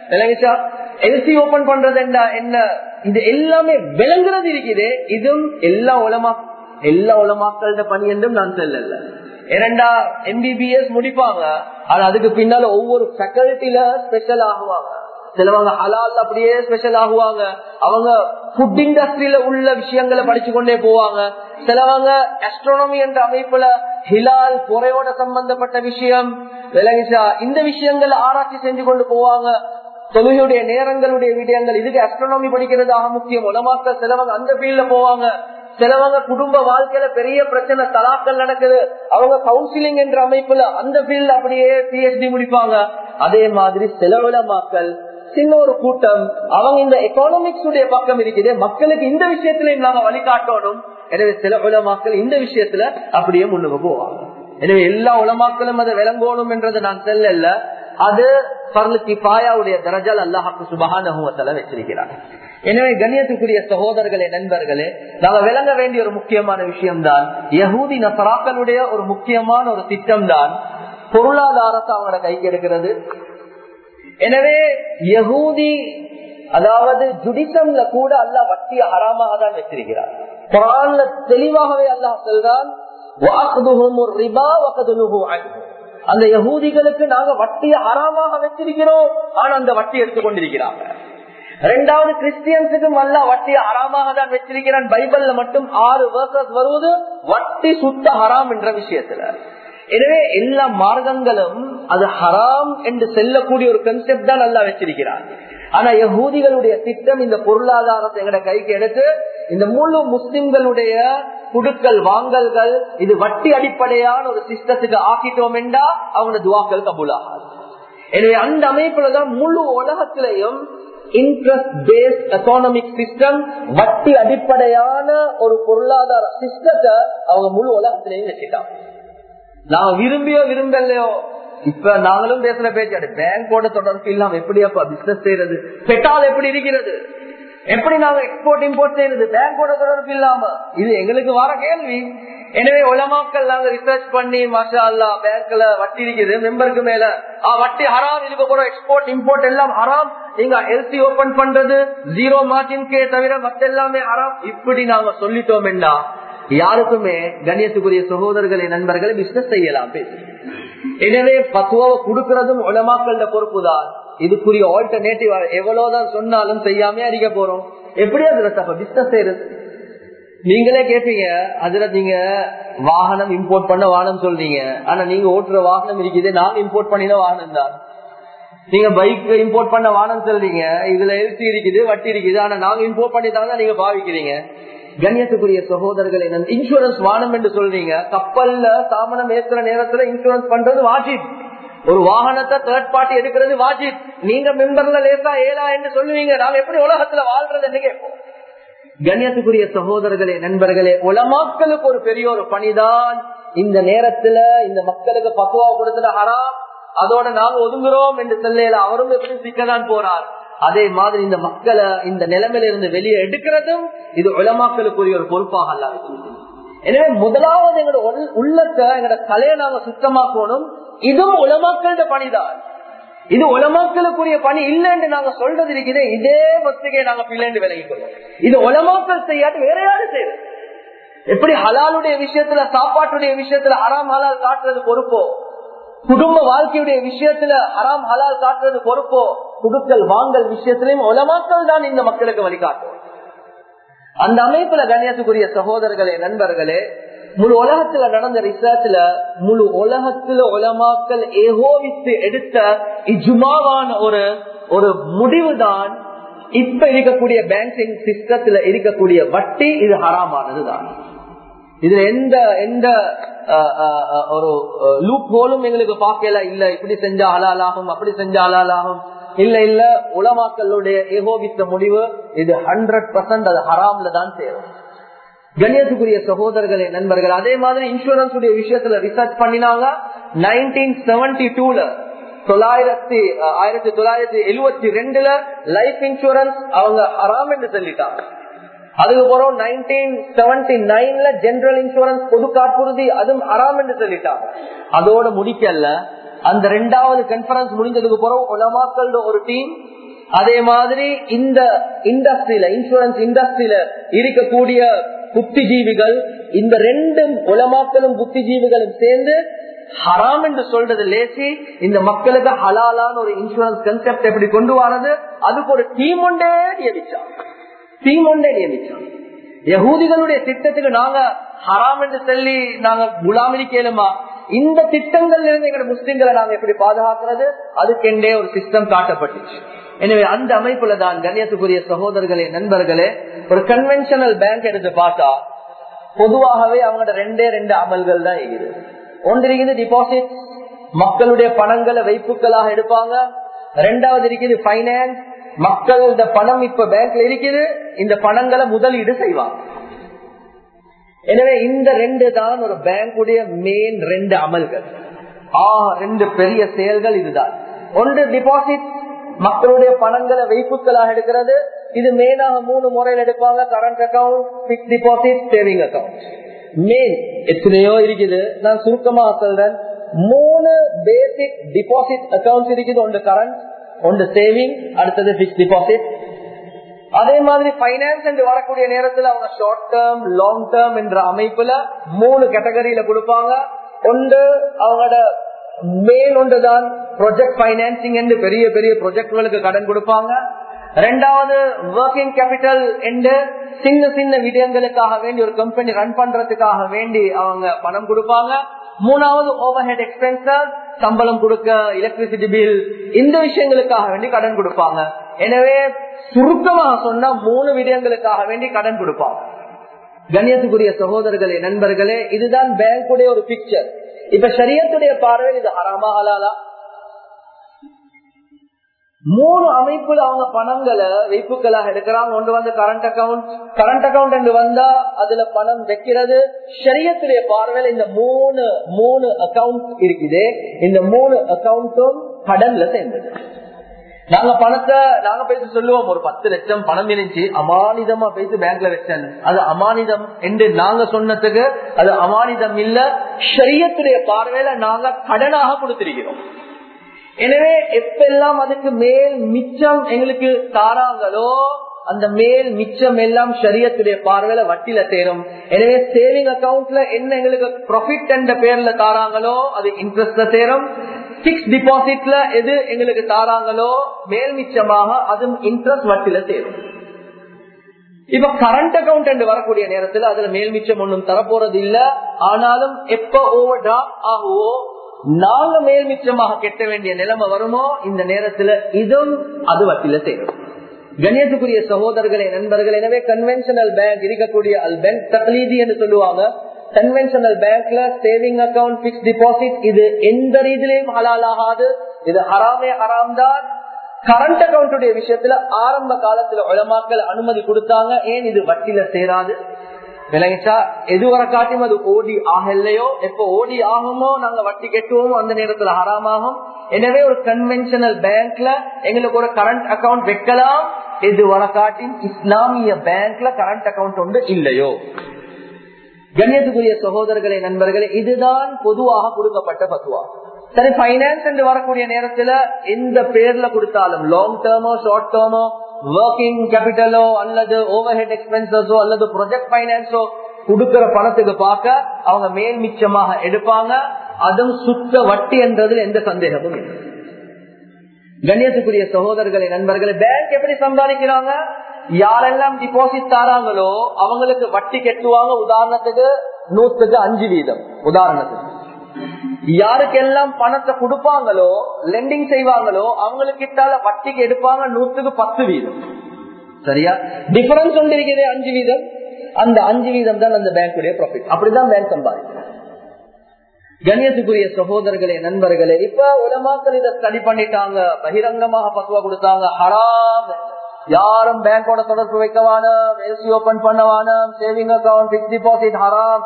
எல்சி ஓபன் பண்றது என்ன என்ன இது எல்லாமே விளங்குறது இருக்குது இதுவும் எல்லா உலமா எல்லா உலமாக்கள பணி என்றும் நான் சொல்லல இரண்டா எம்பிபிஎஸ் முடிப்பாங்க ஆனா அதுக்கு பின்னால ஒவ்வொரு ஃபேக்கல்ட்டில ஸ்பெஷல் ஆகுவாங்க சிலவங்க ஹலால் அப்படியே ஸ்பெஷல் ஆகுவாங்க அவங்க ஃபுட் இண்டஸ்ட்ரியில உள்ள விஷயங்களை படிச்சு கொண்டே போவாங்க சிலவங்க அஸ்ட்ரானமி என்ற அமைப்புல ஹிலால் பொறையோட சம்பந்தப்பட்ட விஷயம் விலகிசா இந்த விஷயங்கள் ஆராய்ச்சி செஞ்சு கொண்டு போவாங்க தொழுகையுடைய நேரங்களுடைய விடயங்கள் இதுக்கு அஸ்ட்ரானமி படிக்கிறதாக முக்கியம் உலமாக்க சிலவங்க அந்த ஃபீல்ட்ல போவாங்க சிலவங்க குடும்ப வாழ்க்கையில பெரிய பிரச்சனை தலாக்கள் நடக்குது அவங்க கவுன்சிலிங் என்ற அமைப்புல அந்த ஃபீல்ட் அப்படியே பிஹெச்டி முடிப்பாங்க அதே மாதிரி சில உலமாக்கள் சின்ன ஒரு கூட்டம் அவங்க இந்த எக்கானமிக்ஸ் உடைய பக்கம் இருக்குது மக்களுக்கு இந்த விஷயத்திலையும் நாங்க வழிகாட்டணும் எனவே சில உலமாக்கள் இந்த விஷயத்துல அப்படியே முன்னுக்கு போவாங்க எனவே எல்லா உலமாக்களும் அதை விளங்கணும் என்றதை நான் செல்லல அது பர்லுக்கு பாயாவுடைய தரஜால் அல்லாஹாக்கு சுபகான வச்சிருக்கிறார் எனவே கண்ணியத்துக்குரிய சகோதரர்களே நண்பர்களே நாங்க விளங்க வேண்டிய ஒரு முக்கியமான விஷயம் தான் யகூதி நசராக்களுடைய ஒரு முக்கியமான ஒரு திட்டம் தான் பொருளாதாரத்தை அவங்களோட கைக்கு எடுக்கிறது எனவே யகூதி அதாவது ஜுடிசம்ல கூட அல்லாஹ் வட்டிய ஹராமாக தான் வச்சிருக்கிறார் குரான்ல தெளிவாகவே அல்லாஹ் சொல்றான் அந்த யகூதிகளுக்கு நாங்க வட்டிய ஹராமாக வச்சிருக்கிறோம் ஆனா அந்த வட்டி எடுத்துக்கொண்டிருக்கிறாங்க ரெண்டாவது கிறிஸ்டியன்ஸுக்கும் அல்ல வட்டி ஹராமாக தான் வச்சிருக்கிறான் பைபிள்ல மட்டும் ஆறு வேர்சஸ் வருவது வட்டி சுத்த ஹராம் என்ற விஷயத்துல எனவே எல்லா மார்க்கங்களும் அது ஹராம் என்று செல்லக்கூடிய ஒரு கன்செப்ட் தான் நல்லா வச்சிருக்கிறார் ஆனா யகூதிகளுடைய திட்டம் இந்த பொருளாதாரத்தை எங்கட கைக்கு எடுத்து இந்த முழு முஸ்லிம்களுடைய குடுக்கல் வாங்கல்கள் இது வட்டி அடிப்படையான ஒரு சிஸ்டத்துக்கு ஆக்கிட்டோம் என்றா அவங்க துவாக்கள் கபூலாகாது எனவே அந்த அமைப்புலதான் முழு உலகத்திலையும் இன்ட்ரெஸ்ட் பேஸ்ட் எக்கானமிக் சிஸ்டம் வட்டி அடிப்படையான ஒரு பொருளாதார சிஸ்டத்தை அவங்க முழு உலகத்திலையும் வச்சுட்டாங்க நான் விரும்பியோ விரும்பலையோ இப்ப நாங்களும் பேசுற பேச்சு பேங்கோட தொடர்பு இல்லாம எப்படி அப்ப பிசினஸ் செய்யறது பெட்டால் எப்படி இருக்கிறது எப்படி நாங்க எக்ஸ்போர்ட் இம்போர்ட் செய்யறது பேங்கோட தொடர்பு இல்லாம இது எங்களுக்கு வர கேள்வி எனவே உலமாக்கள் நாங்க ரிசர்ச் பண்ணி மாஷா அல்லா பேங்க்ல வட்டி இருக்குது மெம்பருக்கு மேல ஆ, வட்டி ஹராம் இதுக்கு கூட எக்ஸ்போர்ட் இம்போர்ட் எல்லாம் ஹராம் நீங்க எல்சி ஓபன் பண்றது ஜீரோ மார்ஜின் கே தவிர மத்த எல்லாமே ஹராம் இப்படி நாங்க சொல்லிட்டோம்னா யாருக்குமே கண்ணியத்துக்குரிய சகோதரர்களை நண்பர்களை பிசினஸ் செய்யலாம் பேசு எனவே பத்துவாவை கொடுக்கறதும் உலமாக்கள பொறுப்பு தான் இதுக்குரிய ஆல்டர்னேட்டிவ் எவ்வளவுதான் சொன்னாலும் செய்யாம அடிக்க போறோம் எப்படி அதுல தப்ப பிசினஸ் செய்யறது நீங்களே கேட்பீங்க அதுல நீங்க வாகனம் இம்போர்ட் பண்ண வாகனம் சொல்றீங்க ஆனா நீங்க ஓட்டுற வாகனம் இருக்குது நாங்க இம்போர்ட் பண்ணின வாகனம் தான் நீங்க பைக் இம்போர்ட் பண்ண வாகனம் சொல்றீங்க இதுல எழுத்து இருக்குது வட்டி இருக்குது ஆனா நாங்க இம்போர்ட் பண்ணி தான் நீங்க பாவிக்கிறீங்க கண்ணியத்துக்குரிய சகோதரர்கள் என்ன இன்சூரன்ஸ் வானம் என்று சொல்றீங்க கப்பல்ல சாமனம் ஏற்றுற நேரத்துல இன்சூரன்ஸ் பண்றது வாஜிப் ஒரு வாகனத்தை தேர்ட் பார்ட்டி எடுக்கிறது வாஜிப் நீங்க மெம்பர்ல லேசா ஏலா என்று சொல்லுவீங்க நாங்க எப்படி உலகத்துல வாழ்றது என்று கேட்போம் கண்ணியத்துக்குரிய சகோதரர்களே நண்பர்களே உலமாக்களுக்கு ஒரு பெரிய ஒரு பணிதான் இந்த நேரத்துல இந்த மக்களுக்கு பக்குவா கொடுத்துல ஹராம் அதோட நாங்க ஒதுங்குறோம் என்று சொல்லல அவரும் எப்படி சிக்கதான் போறார் அதே மாதிரி இந்த மக்களை இந்த நிலைமையில இருந்து வெளியே எடுக்கிறதும் இது உலமாக்களுக்குரிய ஒரு பொறுப்பாக அல்ல எனவே முதலாவது எங்களோட உள்- உள்ளத்தை எங்களோட கலையை நாங்க சுத்தமாக்கணும் இதுவும் உலமாக்களோட பணிதான் இது உலமாக்களுக்குரிய பணி இல்லைன்னு நாங்க சொல்றது இருக்குது இதே வஸ்துக்கே நாங்க பிள்ளைண்டு விலகிக்கொள்ளும் இது உலமாக்கள் செய்யாட்டு வேற யாரு செய்யுது எப்படி ஹலாலுடைய விஷயத்துல சாப்பாட்டுடைய விஷயத்துல ஹராம் ஹலால் காட்டுறது பொறுப்போ குடும்ப வாழ்க்கையுடைய விஷயத்துல ஹராம் ஹலால் காட்டுறது பொறுப்போ குடுக்கல் வாங்கல் விஷயத்திலையும் உலமாக்கள் தான் இந்த மக்களுக்கு வழிகாட்டும் அந்த அமைப்புல கண்ணியத்துக்குரிய சகோதரர்களே நண்பர்களே முழு உலகத்துல நடந்த ரிசர்ச்ல முழு உலகத்துல உலமாக்கள் ஏகோவித்து எடுத்த இஜுமாவான ஒரு ஒரு முடிவுதான் இப்ப இருக்கக்கூடிய பேங்கிங் சிஸ்டத்துல இருக்கக்கூடிய வட்டி இது ஹராமானதுதான் இதுல எந்த எந்த அஹ், அஹ், அஹ், ஒரு லூப் ஹோலும் எங்களுக்கு பார்க்கல இல்ல இப்படி செஞ்சா ஹலாலாகும் அப்படி செஞ்சா ஹலாலாகும் இல்ல இல்ல உலமாக்களுடைய ஏகோபித்த முடிவு இது ஹண்ட்ரட் பர்சன்ட் அது ஹராம்ல தான் சேரும் கண்ணியத்துக்குரிய சகோதரர்களே நண்பர்கள் அதே மாதிரி இன்சூரன்ஸ் உடைய விஷயத்துல ரிசர்ச் பண்ணினாங்க நைன்டீன் செவன்டி டூல தொள்ளாயிரத்தி அஹ், ஆயிரத்தி தொள்ளாயிரத்தி எழுவத்தி ரெண்டுல லைஃப் இன்சூரன்ஸ் அவங்க ஹராம் என்று சொல்லிட்டாங்க அதுக்கப்புறம் நைன்டீன் செவன்டி நைன்ல ஜெனரல் இன்சூரன்ஸ் பொது காப்புறுதி அதுவும் ஹராம் என்று சொல்லிட்டாங்க அதோட முடிக்கல அந்த ரெண்டாவது கான்பரன்ஸ் முடிஞ்சதுக்கு அப்புறம் உலமாக்களோட ஒரு டீம் அதே மாதிரி இந்த இண்டஸ்ட்ரியில இன்சூரன்ஸ் இண்டஸ்ட்ரியில இருக்கக்கூடிய புத்திஜீவிகள் இந்த ரெண்டு உலமாக்களும் புத்திஜீவிகளும் சேர்ந்து ஹராம் என்று சொல்றது லேசி இந்த மக்களுக்கு ஹலாலான ஒரு இன்சூரன்ஸ் கன்செப்ட் எப்படி கொண்டு வரது அதுக்கு ஒரு டீம் ஒன்றே நியமிச்சாங்க டீம் ஒன்றே நியமிச்சாங்க யகூதிகளுடைய திட்டத்துக்கு நாங்க ஹராம் என்று சொல்லி நாங்க குலாமினி கேளுமா இந்த திட்டங்கள்ல இருந்து எங்க முஸ்லிம்களை நாங்க எப்படி பாதுகாக்கிறது அதுக்கெண்டே ஒரு சிஸ்டம் காட்டப்பட்டுச்சு எனவே அந்த அமைப்புல தான் கண்ணியத்துக்குரிய சகோதரர்களே நண்பர்களே ஒரு கன்வென்ஷனல் பேங்க் எடுத்து பார்த்தா பொதுவாகவே அவங்களோட ரெண்டே ரெண்டு அமல்கள் தான் இருக்குது ஒன்று இருக்குது டிபாசிட் மக்களுடைய பணங்களை வைப்புகளாக எடுப்பாங்க ரெண்டாவது இருக்குது பைனான்ஸ் மக்களோட பணம் இப்ப பேங்க்ல இருக்குது இந்த பணங்களை முதலீடு செய்வாங்க எனவே இந்த ரெண்டு தான் ஒரு பேங்குடைய மெயின் ரெண்டு அமல்கள் ஆ ரெண்டு பெரிய செயல்கள் இதுதான் ஒன்று டிபாசிட் மக்களுடைய பணங்களை வைப்புகளாக எடுக்கிறது இது மெயினாக மூணு முறையில் எடுப்பாங்க current account fix deposit saving account main எத்தனையோ இருக்குது நான் சுருக்கமாக சொல்றேன் மூணு பேசிக் டிபாசிட் அக்கௌண்ட்ஸ் இருக்குது ஒன்று கரண்ட் ஒன்று சேவிங் அடுத்தது பிக்ஸ் டிபாசிட் அதே மாதிரி பைனான்ஸ் என்று வரக்கூடிய நேரத்தில் அவங்க ஷார்ட் டேர்ம் லாங் டேர்ம் என்ற அமைப்புல மூணு கேட்டகரியில கொடுப்பாங்க ஒன்று அவங்களோட மெயின் ஒன்றுதான் ப்ரொஜெக்ட் பைனான்சிங் என்று பெரிய பெரிய ப்ரொஜெக்ட்களுக்கு கடன் கொடுப்பாங்க ரெண்டாவது ஒர்க்கிங் கேபிட்டல் என்று சின்ன சின்ன விடயங்களுக்காக வேண்டி ஒரு கம்பெனி ரன் பண்றதுக்காக வேண்டி அவங்க பணம் கொடுப்பாங்க மூணாவது ஓவர் ஹெட் எக்ஸ்பென்சர் சம்பளம் கொடுக்க எலக்ட்ரிசிட்டி பில் இந்த விஷயங்களுக்காக வேண்டி கடன் கொடுப்பாங்க எனவே சுருக்கமாக சொன்னா மூணு விடயங்களுக்காக வேண்டி கடன் கொடுப்பாங்க கண்ணியத்துக்குரிய சகோதரர்களே நண்பர்களே இதுதான் பேங்குடைய ஒரு பிக்சர் இப்ப சரியத்துடைய பார்வையில் இது ஹராமா ஹலாலா மூணு அமைப்புல அவங்க பணங்களை வைப்புகளாக எடுக்கிறாங்க ஒன்று வந்து கரண்ட் அக்கவுண்ட் கரண்ட் அக்கவுண்ட் என்று வந்தா அதுல பணம் வைக்கிறது சரியத்துடைய பார்வையில இந்த மூணு மூணு அக்கவுண்ட் இருக்குது இந்த மூணு அக்கவுண்டும் கடன்ல சேர்ந்தது நாங்க பணத்தை நாங்க பேசி சொல்லுவோம் ஒரு பத்து லட்சம் பணம் இருந்துச்சு அமானிதமா பேசி பேங்க்ல வச்சேன் அது அமானிதம் என்று நாங்க சொன்னதுக்கு அது அமானிதம் இல்ல ஷரியத்துடைய பார்வையில நாங்க கடனாக கொடுத்திருக்கிறோம் எனவே எப்பெல்லாம் அதுக்கு மேல் மிச்சம் எங்களுக்கு தாராங்களோ அந்த மேல் மிச்சம் எல்லாம் சரியத்துடைய பார்வையில வட்டியில சேரும் எனவே சேவிங் அக்கௌண்ட்ல என்ன எங்களுக்கு ப்ராஃபிட் என்ற பேர்ல தாராங்களோ அது இன்ட்ரெஸ்ட்ல சேரும் பிக்ஸ் டிபாசிட்ல எது எங்களுக்கு தாராங்களோ மேல் மிச்சமாக அதுவும் இன்ட்ரெஸ்ட் வட்டியில சேரும் இப்ப கரண்ட் அக்கௌண்ட் என்று வரக்கூடிய நேரத்தில் அதுல மேல் மிச்சம் ஒன்றும் தரப்போறது இல்ல ஆனாலும் எப்ப ஓவர் டிராப் ஆகுவோ நாங்க மேல் மிச்சமாக கெட்ட வேண்டிய நிலைமை வருமோ இந்த நேரத்துல இதுவும் அது வட்டியில சேரும் கண்ணியத்துக்குரிய சகோதரர்களே நண்பர்கள் எனவே கன்வென்ஷனல் பேங்க் இருக்கக்கூடிய அல் பேங்க் தக்லீதி என்று சொல்லுவாங்க கன்வென்ஷனல் பேங்க்ல சேவிங் அக்கௌண்ட் பிக்ஸ் டிபாசிட் இது எந்த ரீதியிலையும் ஹலால் ஆகாது இது ஹராமே ஹராம் தான் கரண்ட் அக்கௌண்ட் விஷயத்துல ஆரம்ப காலத்துல உலமாக்கள் அனுமதி கொடுத்தாங்க ஏன் இது வட்டியில சேராது விளங்கிச்சா எதுவரை காட்டியும் அது ஓடி ஆகலையோ எப்ப ஓடி ஆகுமோ நாங்க வட்டி கெட்டுவோமோ அந்த நேரத்துல ஹராமாகும் எனவே ஒரு கன்வென்ஷனல் பேங்க்ல எங்களுக்கு ஒரு கரண்ட் அக்கௌண்ட் வைக்கலாம் எது வர காட்டின் இஸ்லாமிய பேங்க்ல கரண்ட் அக்கௌண்ட் ஒன்று இல்லையோ கண்ணியத்துக்குரிய சகோதரர்களே நண்பர்களே இதுதான் பொதுவாக கொடுக்கப்பட்ட பத்துவா சரி பைனான்ஸ் என்று வரக்கூடிய நேரத்துல எந்த பேர்ல கொடுத்தாலும் லாங் டேர்மோ ஷார்ட் டேர்மோ ஒர்க்கிங் கேபிட்டலோ அல்லது ஓவர் ஹெட் எக்ஸ்பென்சஸோ அல்லது ப்ரொஜெக்ட் பைனான்ஸோ கொடுக்கிற பணத்துக்கு பார்க்க அவங்க மேல் மிச்சமாக எடுப்பாங்க அதுவும் சுத்த வட்டி என்றதுல எந்த சந்தேகமும் இல்லை கண்ணியத்துக்குரிய சகோதரர்களை நண்பர்களை பேங்க் எப்படி சம்பாதிக்கிறாங்க யாரெல்லாம் டிபாசிட் தாராங்களோ அவங்களுக்கு வட்டி கெட்டுவாங்க உதாரணத்துக்கு நூத்துக்கு அஞ்சு வீதம் உதாரணத்துக்கு யாருக்கெல்லாம் பணத்தை கொடுப்பாங்களோ லெண்டிங் செய்வாங்களோ அவங்களுக்கு கிட்டால வட்டிக்கு எடுப்பாங்க நூத்துக்கு பத்து வீதம் சரியா டிஃபரன்ஸ் ஒன்று இருக்கிறதே அஞ்சு வீதம் அந்த அஞ்சு வீதம் தான் அந்த பேங்குடைய ப்ராஃபிட் அப்படிதான் பேங்க் சம்பாதிக்கும் கணியத்துக்குரிய சகோதரர்களே நண்பர்களே இப்ப உலமாக்கள் இதை ஸ்டடி பண்ணிட்டாங்க பகிரங்கமாக பத்துவா கொடுத்தாங்க ஹராம் யாரும் பேங்கோட தொடர்பு வைக்கவானம் ஏசி ஓபன் பண்ணவானம் சேவிங் அக்கௌண்ட் பிக்ஸ் டிபாசிட் ஹராம்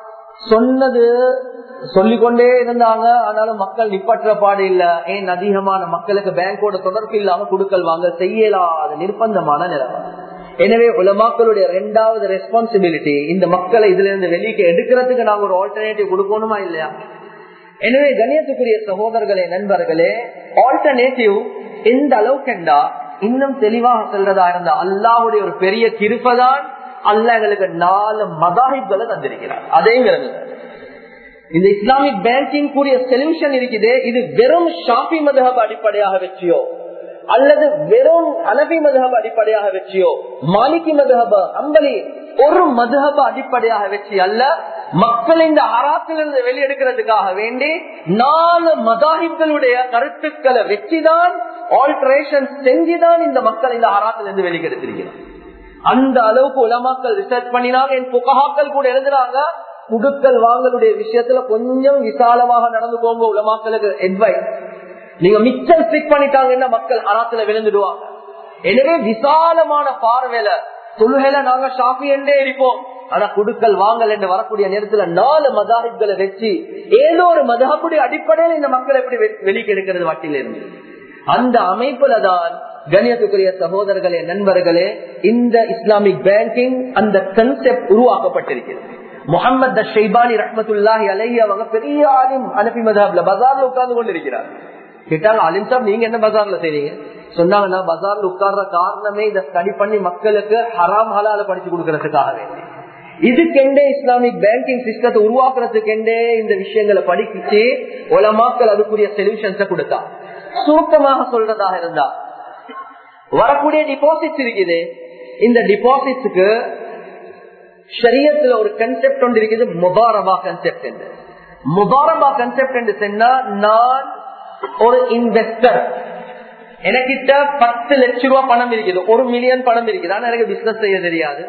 சொன்னது சொல்லிக்கொண்டே இருந்தாங்க ஆனாலும் மக்கள் நிப்பற்ற பாடு இல்ல ஏன் அதிகமான மக்களுக்கு பேங்கோட தொடர்பு இல்லாம குடுக்கல் வாங்க செய்யலாத நிர்பந்தமான நிலைமை எனவே உலமாக்களுடைய ரெண்டாவது ரெஸ்பான்சிபிலிட்டி இந்த மக்களை இதுல இருந்து வெளியே எடுக்கிறதுக்கு நாங்க ஒரு ஆல்டர்னேட்டிவ் கொடுக்கணுமா இல்லையா எனவே கணியத்துக்குரிய சகோதரர்களே நண்பர்களே ஆல்டர்னேட்டிவ் எந்த அளவுக்குண்டா இன்னும் தெளிவாக சொல்றதா இருந்தா அல்லாவுடைய ஒரு பெரிய கிருப்பதான் அல்ல எங்களுக்கு நாலு மதாஹிப்களை தந்திருக்கிறார் அதேங்கிறது இந்த இஸ்லாமிக் பேங்கிங் கூடிய சொல்யூஷன் இருக்குது இது வெறும் ஷாபி மதஹப் அடிப்படையாக வச்சியோ அல்லது வெறும் அனபி மதஹப் அடிப்படையாக வச்சியோ மாலிகி மதஹப அம்பலி ஒரு மதஹப அடிப்படையாக வச்சு அல்ல மக்கள் இந்த அராத்திலிருந்து வெளியெடுக்கிறதுக்காக வேண்டி நாலு மதாஹிப்களுடைய கருத்துக்களை வச்சுதான் ஆல்டரேஷன் செஞ்சுதான் இந்த மக்கள் இந்த அராத்திலிருந்து வெளியெடுத்திருக்கிறார் அந்த அளவுக்கு உலமாக்கள் ரிசர்ச் பண்ணினாங்க என் புகஹாக்கள் கூட எழுதுறாங்க குடுக்கல் வாங்கலுடைய விஷயத்துல கொஞ்சம் விசாலமாக நடந்து போங்க உலமாக்களுக்கு அட்வைஸ் நீங்க மிச்சம் ஸ்டிக் பண்ணிட்டாங்கன்னா மக்கள் அராத்துல விழுந்துடுவாங்க எனவே விசாலமான பார்வையில தொழுகையில நாங்க ஷாஃபி என்றே இருப்போம் ஆனா குடுக்கல் வாங்கல் என்று வரக்கூடிய நேரத்துல நாலு மதாரிப்களை வச்சு ஏதோ ஒரு மதாபுடைய அடிப்படையில் இந்த மக்கள் எப்படி வெளிக்கு எடுக்கிறது வட்டில இருந்து அந்த அமைப்புல தான் கணியத்துக்குரிய சகோதரர்களே நண்பர்களே இந்த இஸ்லாமிக் பேங்கிங் அந்த கன்செப்ட் உருவாக்கப்பட்டிருக்கிறது முகமது ஷைபானி ரஹமத்துல்லாஹி அலை அவங்க பெரிய ஆலிம் அனபி மதாப்ல பஜார்ல உட்கார்ந்து கொண்டிருக்கிறார் கேட்டாங்க அலிம் சாப் நீங்க என்ன பஜார்ல செய்றீங்க சொன்னாங்கன்னா பஜார்ல உட்கார்ற காரணமே இதை ஸ்டடி பண்ணி மக்களுக்கு ஹராம் ஹலால படிச்சு கொடுக்கறதுக்காக வேண்டி இதுக்கெண்டே இஸ்லாமிக் பேங்கிங் சிஸ்டத்தை உருவாக்குறதுக்கெண்டே இந்த விஷயங்களை படிச்சு உலமாக்கள் அதுக்குரிய சொல்யூஷன்ஸ கொடுத்தா சுருக்கமாக சொல்றதாக இருந்தா வரக்கூடிய டிபாசிட்ஸ் இருக்குது இந்த டிபாசிட்ஸுக்கு ஷரியத்துல ஒரு கன்செப்ட் ஒன்று இருக்குது முபாரபா கன்செப்ட் என்று முபாரபா கன்செப்ட் என்று சொன்னா நான் ஒரு இன்வெஸ்டர் எனக்கிட்ட பத்து லட்ச ரூபாய் பணம் இருக்குது ஒரு மில்லியன் பணம் இருக்குது ஆனா எனக்கு பிசினஸ் செய்ய தெரியாது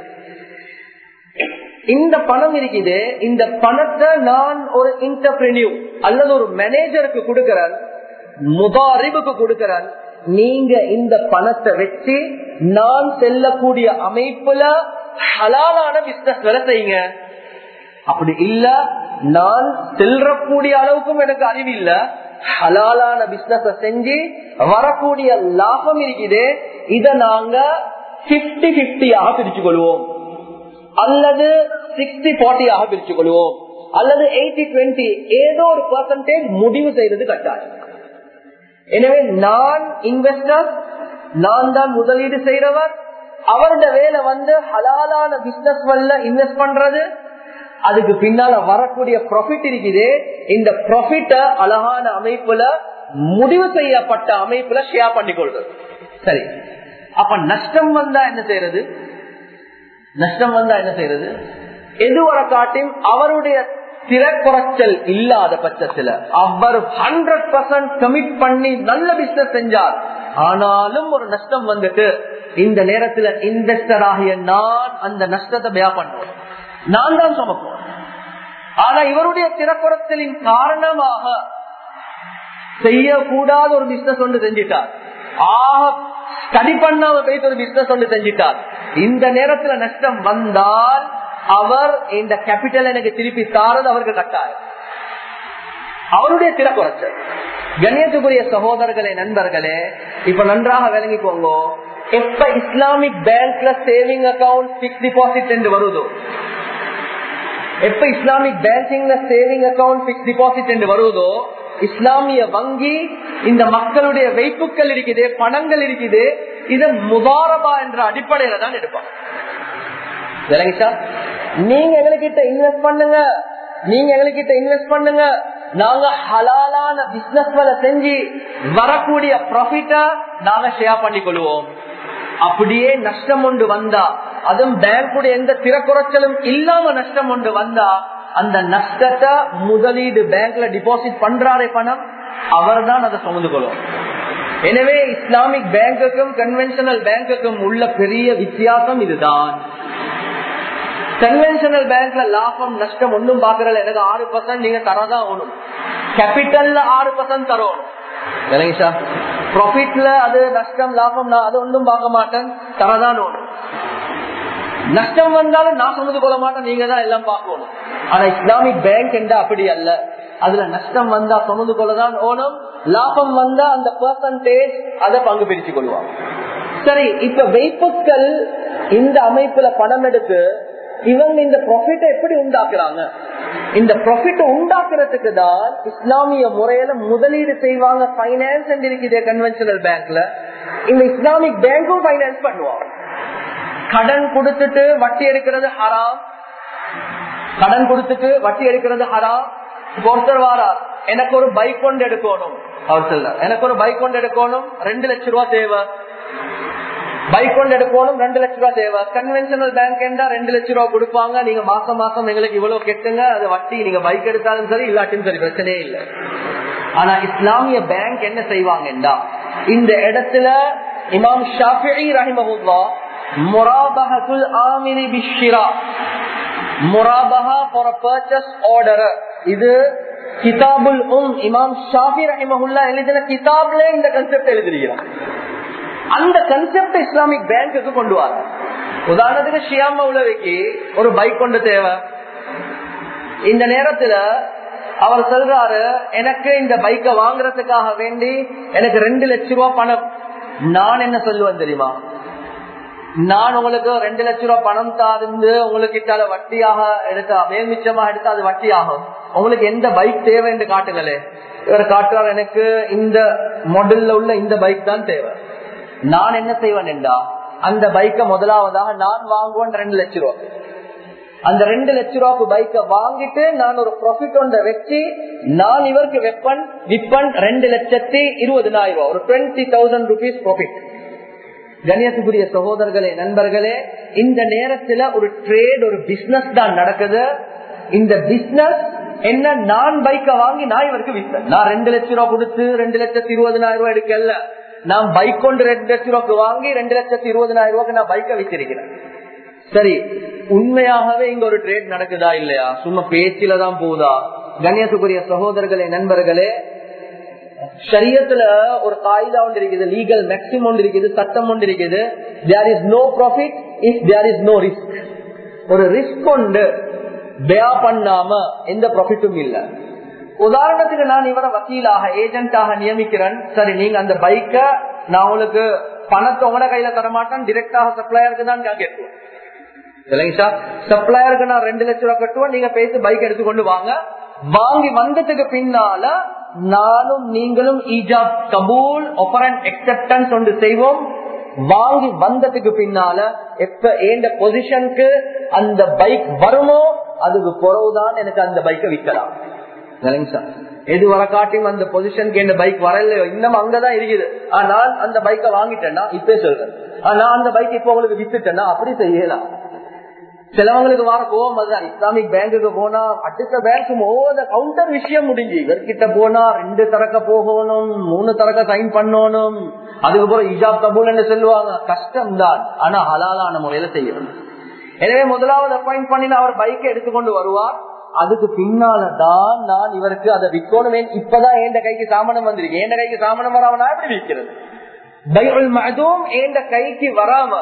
இந்த பணம் இருக்குது இந்த பணத்தை நான் ஒரு இன்டர்பிரினியூ அல்லது ஒரு மேனேஜருக்கு கொடுக்கிறேன் முதாரிபுக்கு கொடுக்கிறேன் நீங்க இந்த பணத்தை வச்சு நான் செல்லக்கூடிய அமைப்புல ஹலாலான பிசினஸ் வேலை செய்யுங்க அப்படி இல்ல நான் செல்றக்கூடிய அளவுக்கும் எனக்கு அறிவு இல்ல ஹலாலான பிசினஸ் செஞ்சு வரக்கூடிய லாபம் இருக்குது இத நாங்க பிப்டி பிப்டியாக பிரிச்சு கொள்வோம் அல்லது சிக்ஸ்டி ஆக பிரிச்சு கொள்வோம் அல்லது எயிட்டி டுவெண்ட்டி ஏதோ ஒரு பர்சன்டேஜ் முடிவு செய்யறது கட்டாயம் எனவே நான் இன்வெஸ்டர் நான் தான் முதலீடு செய்யறவர் அவருடைய வேலை வந்து ஹலாலான பிசினஸ் வல்ல இன்வெஸ்ட் பண்றது அதுக்கு பின்னால வரக்கூடிய ப்ராஃபிட் இருக்குது இந்த ப்ராஃபிட்ட அழகான அமைப்புல முடிவு செய்யப்பட்ட அமைப்புல ஷேர் பண்ணி கொள்றது சரி அப்ப நஷ்டம் வந்தா என்ன செய்யறது நஷ்டம் வந்தா என்ன செய்யறது எது வர காட்டியும் அவருடைய திறக்குறைச்சல் இல்லாத பட்சத்துல அவர் ஹண்ட்ரட் பர்சன்ட் கமிட் பண்ணி நல்ல பிசினஸ் செஞ்சார் ஆனாலும் ஒரு நஷ்டம் வந்துட்டு இந்த நேரத்துல இன்வெஸ்டர் ஆகிய நான் அந்த நஷ்டத்தை பயா பண்ணுவேன் நான் தான் சுமப்போம் ஆனா இவருடைய திறக்குறத்தலின் காரணமாக செய்யக்கூடாத ஒரு பிசினஸ் ஒன்று செஞ்சிட்டார் ஆக ஸ்டடி பண்ணாம போயிட்டு ஒரு பிசினஸ் ஒன்று செஞ்சிட்டார் இந்த நேரத்துல நஷ்டம் வந்தால் அவர் இந்த கேபிட்டல் எனக்கு திருப்பி தாரது அவருக்கு கட்டாயம் அவருடைய திறக்குறைச்சல் கண்ணியத்துக்குரிய சகோதரர்களே நண்பர்களே இப்ப நன்றாக விளங்கிக்கோங்க எப்ப இஸ்லாமிக் பேங்க்ல சேவிங் அக்கௌண்ட் பிக்ஸ் டிபாசிட் என்று வருதோ எப்ப இஸ்லாமிக் பேங்கிங்ல சேவிங் அக்கௌண்ட் பிக்ஸ் டிபாசிட் என்று வருவதோ இஸ்லாமிய வங்கி இந்த மக்களுடைய வைப்புகள் இருக்குது பணங்கள் இருக்குது இது முதாரபா என்ற அடிப்படையில தான் எடுப்பாங்க விளங்கிச்சா நீங்க எங்ககிட்ட இன்வெஸ்ட் பண்ணுங்க நீங்க எங்ககிட்ட இன்வெஸ்ட் பண்ணுங்க நாங்க ஹலாலான பிசினஸ் செஞ்சு வரக்கூடிய ப்ராஃபிட்ட நாங்க ஷேர் பண்ணி கொள்வோம் அப்படியே நஷ்டம் ஒன்று வந்தா அதுவும் பேங்குடைய எந்த திறக்குறைச்சலும் இல்லாம நஷ்டம் ஒன்று வந்தா அந்த நஷ்டத்தை முதலீடு பேங்க்ல டிபாசிட் பண்றாரே பணம் அவர் தான் அதை சுமந்து கொள்ளும் எனவே இஸ்லாமிக் பேங்குக்கும் கன்வென்ஷனல் பேங்குக்கும் உள்ள பெரிய வித்தியாசம் இதுதான் கன்வென்ஷனல் பேங்க்ல லாபம் நஷ்டம் ஒன்னும் பாக்குறல எனக்கு ஆறு பர்சன்ட் நீங்க தரதான் ஆகணும் கேபிட்டல்ல ஆறு பர்சன்ட் தரும் விளங்கிச்சா ப்ராஃபிட்ல அது நஷ்டம் லாபம் நான் அது ஒன்றும் பார்க்க மாட்டேன் தரதான் ஓடும் நஷ்டம் வந்தாலும் நான் சொன்னது கொள்ள மாட்டேன் நீங்க தான் எல்லாம் பார்க்கணும் ஆனா இஸ்லாமிக் பேங்க் என்ற அப்படி அல்ல அதுல நஷ்டம் வந்தா சொன்னது கொள்ளதான் ஓணும் லாபம் வந்தா அந்த பெர்சன்டேஜ் அதை பங்கு பிரிச்சு கொள்வாங்க சரி இப்ப வைப்புக்கள் இந்த அமைப்புல பணம் எடுத்து இவங்க இந்த ப்ராஃபிட்டை எப்படி உண்டாக்குறாங்க இந்த ப்ராஃபிட் உண்டாக்குறதுக்கு தான் இஸ்லாமிய முறையில முதலீடு செய்வாங்க பைனான்ஸ் இருக்குது கன்வென்ஷனல் பேங்க்ல இந்த இஸ்லாமிக் பேங்கும் பைனான்ஸ் பண்ணுவாங்க கடன் கொடுத்துட்டு வட்டி எடுக்கிறது ஹராம் கடன் கொடுத்துட்டு வட்டி எடுக்கிறது ஹராம் ஒருத்தர் வாரா எனக்கு ஒரு பைக் கொண்டு எடுக்கணும் அவர் சொல்ல எனக்கு ஒரு பைக் கொண்டு எடுக்கணும் ரெண்டு லட்சம் ரூபாய் தேவை பைக் கொண்டு எடுக்கணும் ரெண்டு லட்சம் ரூபாய் தேவை கன்வென்ஷனல் பேங்க் என்றா ரெண்டு லட்சம் ரூபாய் கொடுப்பாங்க நீங்க மாசம் மாசம் எங்களுக்கு இவ்வளவு கெட்டுங்க அது வட்டி நீங்க பைக் எடுத்தாலும் சரி இல்லாட்டியும் சரி பிரச்சனையே இல்லை ஆனா இஸ்லாமிய பேங்க் என்ன செய்வாங்கன்றா இந்த இடத்துல இமாம் ஷாஃபி ரஹிமஹுல்லா முராபஹத்துல் ஆமிரி பிஷ்ரா முராபஹா ஃபார் பர்ச்சேஸ் ஆர்டர் இது கிதாபுல் உம் இமாம் ஷாஃபி ரஹிமஹுல்லா எழுதின கிதாப்ல இந்த கன்செப்ட் எழுதிருக்கிறார் அந்த கன்செப்ட் இஸ்லாமிக் பேங்குக்கு கொண்டு வர உதாரணத்துக்கு ஷியாமா உலவைக்கு ஒரு பைக் கொண்டு தேவை இந்த நேரத்துல அவர் சொல்றாரு எனக்கு இந்த பைக்கை வாங்குறதுக்காக வேண்டி எனக்கு ரெண்டு லட்சம் ரூபாய் பணம் நான் என்ன சொல்லுவேன் தெரியுமா நான் உங்களுக்கு ரெண்டு லட்சம் ரூபாய் பணம் தாருந்து உங்களுக்கு வட்டியாக எடுத்தா மேல்மிச்சமா எடுத்தா அது வட்டி ஆகும் உங்களுக்கு எந்த பைக் தேவை என்று காட்டுங்களே இவர் காட்டுறார் எனக்கு இந்த மாடல்ல உள்ள இந்த பைக் தான் தேவை நான் என்ன செய்வேன் என்றா அந்த பைக்கை முதலாவதாக நான் வாங்குவேன் ரெண்டு லட்சம் ரூபாய் அந்த ரெண்டு லட்சம் ரூபாய்க்கு பைக்கை வாங்கிட்டு நான் ஒரு ப்ராஃபிட் ஒன்றை வச்சு நான் இவருக்கு வெப்பன் விப்பன் ரெண்டு லட்சத்தி இருபதுனாயிரம் ரூபாய் ஒரு டுவெண்ட்டி தௌசண்ட் ருபீஸ் ப்ராஃபிட் கணியத்துக்குரிய சகோதரர்களே நண்பர்களே இந்த நேரத்துல ஒரு ட்ரேட் ஒரு பிசினஸ் தான் நடக்குது இந்த பிசினஸ் என்ன நான் பைக்கை வாங்கி நான் இவருக்கு விற்பேன் நான் ரெண்டு லட்சம் ரூபாய் கொடுத்து ரெண்டு லட்சத்தி இருபதுனாயிரம் ரூபாய் எடுக்கல நான் பைக் கொண்டு ரெண்டு லட்சம் ரூபாய்க்கு வாங்கி ரெண்டு லட்சத்தி இருபதுனாயிரம் ரூபாய்க்கு நான் பைக்கை வச்சிருக்கிறேன் சரி உண்மையாகவே இங்க ஒரு ட்ரேட் நடக்குதா இல்லையா சும்மா பேச்சில தான் போகுதா கண்ணியத்துக்குரிய சகோதரர்களே நண்பர்களே சரியத்துல ஒரு காயிலா ஒன்று இருக்குது லீகல் மேக்சிமம் ஒன்று இருக்குது சட்டம் ஒன்று இருக்குது there is no profit if there is no risk ஒரு ரிஸ்க் கொண்டு பயா பண்ணாம எந்த ப்ராஃபிட்டும் இல்ல உதாரணத்துக்கு நான் இவரை வக்கீலாக ஏஜென்டாக நியமிக்கிறேன் சரி நீங்க அந்த பைக்க நான் உங்களுக்கு பணத்தை உங்களோட கையில தர மாட்டேன் டிரெக்டாக சப்ளையருக்கு தான் நான் கேட்பேன் இல்லைங்க சார் சப்ளையருக்கு நான் ரெண்டு லட்சம் ரூபாய் கட்டுவேன் நீங்க பேசி பைக் எடுத்துக்கொண்டு வாங்க வாங்கி வந்ததுக்கு பின்னால நானும் நீங்களும் ஈஜாப் கபூல் ஒப்பர் அண்ட் எக்ஸப்டன்ஸ் ஒன்று செய்வோம் வாங்கி வந்ததுக்கு பின்னால எப்ப ஏந்த பொசிஷனுக்கு அந்த பைக் வருமோ அதுக்கு பிறகுதான் எனக்கு அந்த பைக்கை விற்கலாம் இல்லைங்க சார் எது வர காட்டியும் அந்த பொசிஷனுக்கு என்ன பைக் வரலையோ இன்னும் அங்கதான் இருக்குது ஆனால் அந்த பைக்கை வாங்கிட்டேன்னா இப்பே சொல்றேன் ஆனா அந்த பைக் இப்ப உங்களுக்கு வித்துட்டேன்னா அப்படி செய்யலாம் சிலவங்களுக்கு வர கோவம் அதுதான் இஸ்லாமிக் பேங்குக்கு போனா அடுத்த பேங்க் ஒவ்வொரு கவுண்டர் விஷயம் முடிஞ்சு இவர்கிட்ட போனா ரெண்டு தரக்க போகணும் மூணு தரக்க சைன் பண்ணணும் அதுக்கப்புறம் இஜாப் கபூல் என்று சொல்லுவாங்க கஷ்டம் தான் ஆனா ஹலாலான முறையில செய்யணும் எனவே முதலாவது அப்பாயிண்ட் பண்ணி அவர் பைக்கை எடுத்துக்கொண்டு வருவார் அதுக்கு பின்னாலதான் நான் இவருக்கு அதை விற்கணுமே இப்பதான் எந்த கைக்கு சாமனம் வந்திருக்கு எந்த கைக்கு சாமனம் வராம நான் எப்படி விற்கிறது பைபிள் மதுவும் எந்த கைக்கு வராம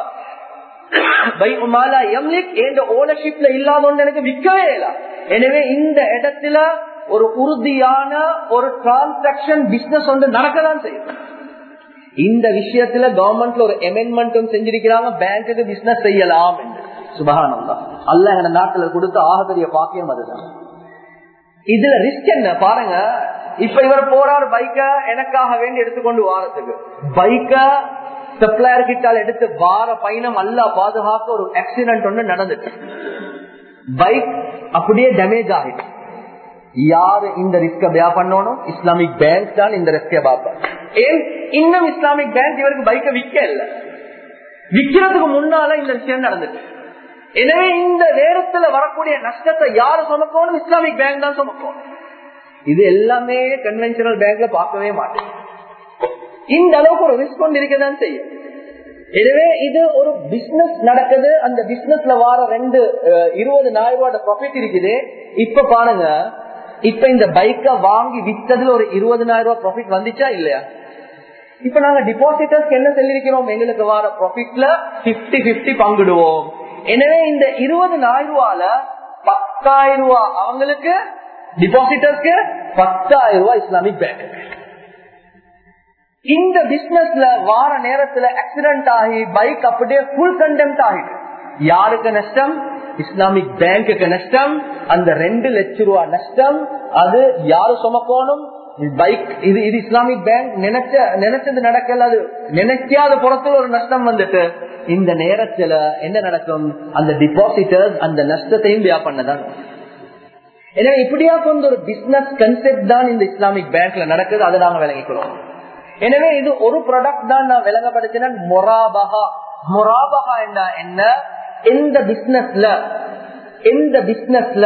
ஓனர்ஷிப்ல இல்லாத எனக்கு விற்கவே இல்லை எனவே இந்த இடத்துல ஒரு உறுதியான ஒரு டிரான்சாக்சன் பிசினஸ் வந்து நடக்கதான் செய்யும் இந்த விஷயத்துல கவர்மெண்ட்ல ஒரு அமெண்ட்மெண்ட்டும் செஞ்சிருக்கிறாங்க பேங்குக்கு பிசினஸ் செய்யலாம் என்று சுபகானந்தா அல்ல எங்க நாட்டுல கொடுத்த ஆகப்பெரிய பாக்கியம் அதுதான் இதுல ரிஸ்க் என்ன பாருங்க இப்ப இவர் போறார் பைக்க எனக்காக வேண்டி எடுத்துக்கொண்டு வாரத்துக்கு பைக்க சப்ளையர் கிட்டால் எடுத்து வார பயணம் அல்ல பாதுகாக்க ஒரு ஆக்சிடென்ட் ஒண்ணு நடந்துச்சு பைக் அப்படியே டேமேஜ் ஆகிட்டு யாரு இந்த ரிஸ்க பே பண்ணணும் இஸ்லாமிக் பேங்க் தான் இந்த ரிஸ்க பாப்பா ஏன் இன்னும் இஸ்லாமிக் பேங்க் இவருக்கு பைக்கை விற்க இல்ல விற்கிறதுக்கு முன்னால இந்த விஷயம் நடந்துச்சு எனவே இந்த நேரத்துல வரக்கூடிய நஷ்டத்தை யாரு சுமக்கணும் இஸ்லாமிக் பேங்க் தான் சுமக்கும் இது எல்லாமே கன்வென்ஷனல் பேங்க்ல பார்க்கவே மாட்டேன் இந்த அளவுக்கு ஒரு ரிஸ்க் கொண்டு இருக்கதான் செய்யும் எனவே இது ஒரு பிசினஸ் நடக்குது அந்த பிசினஸ்ல வார ரெண்டு இருபது நாயிரம் ப்ராஃபிட் இருக்குது இப்ப பாருங்க இப்ப இந்த பைக்க வாங்கி வித்ததுல ஒரு இருபதனாயிரம் ரூபாய் ப்ராஃபிட் வந்துச்சா இல்லையா இப்ப நாங்க டிபாசிட்டர்ஸ் என்ன சொல்லிருக்கிறோம் எங்களுக்கு வர ப்ராஃபிட்ல பிப்டி பிப்டி பங்கிடுவோம் எனவே இந்த இருபதனாயிரம் ரூபால பத்தாயிரம் ரூபாய் அவங்களுக்கு டிபாசிட்டர்ஸ்க்கு பத்தாயிரம் ரூபாய் இஸ்லாமிக் பேங்க் இந்த பிசினஸ்ல வார நேரத்துல ஆக்சிடென்ட் ஆகி பைக் அப்படியே ஃபுல் கண்டெம்ட் ஆகிட்டு யாருக்கு நஷ்டம் இஸ்லாமிக் பேங்குக்கு நஷ்டம் அந்த ரெண்டு லட்சம் ரூபாய் நஷ்டம் அது யாரு சுமக்கணும் பைக் இது இது இஸ்லாமிக் பேங்க் நினைச்ச நினைச்சது நடக்கல அது நினைக்காத புறத்துல ஒரு நஷ்டம் வந்துட்டு இந்த நேரத்துல என்ன நடக்கும் அந்த டிபாசிட்டர்ஸ் அந்த நஷ்டத்தையும் வியா பண்ணதான் எனவே இப்படியா கொண்ட ஒரு பிசினஸ் கன்செப்ட் தான் இந்த இஸ்லாமிக் பேங்க்ல நடக்குது அதை நாங்க விளங்கிக்கிறோம் எனவே இது ஒரு ப்ராடக்ட் தான் நான் விளங்கப்படுத்தின மொராபகா மொராபகா என்ன என்ன எந்த பிசினஸ்ல எந்த பிசினஸ்ல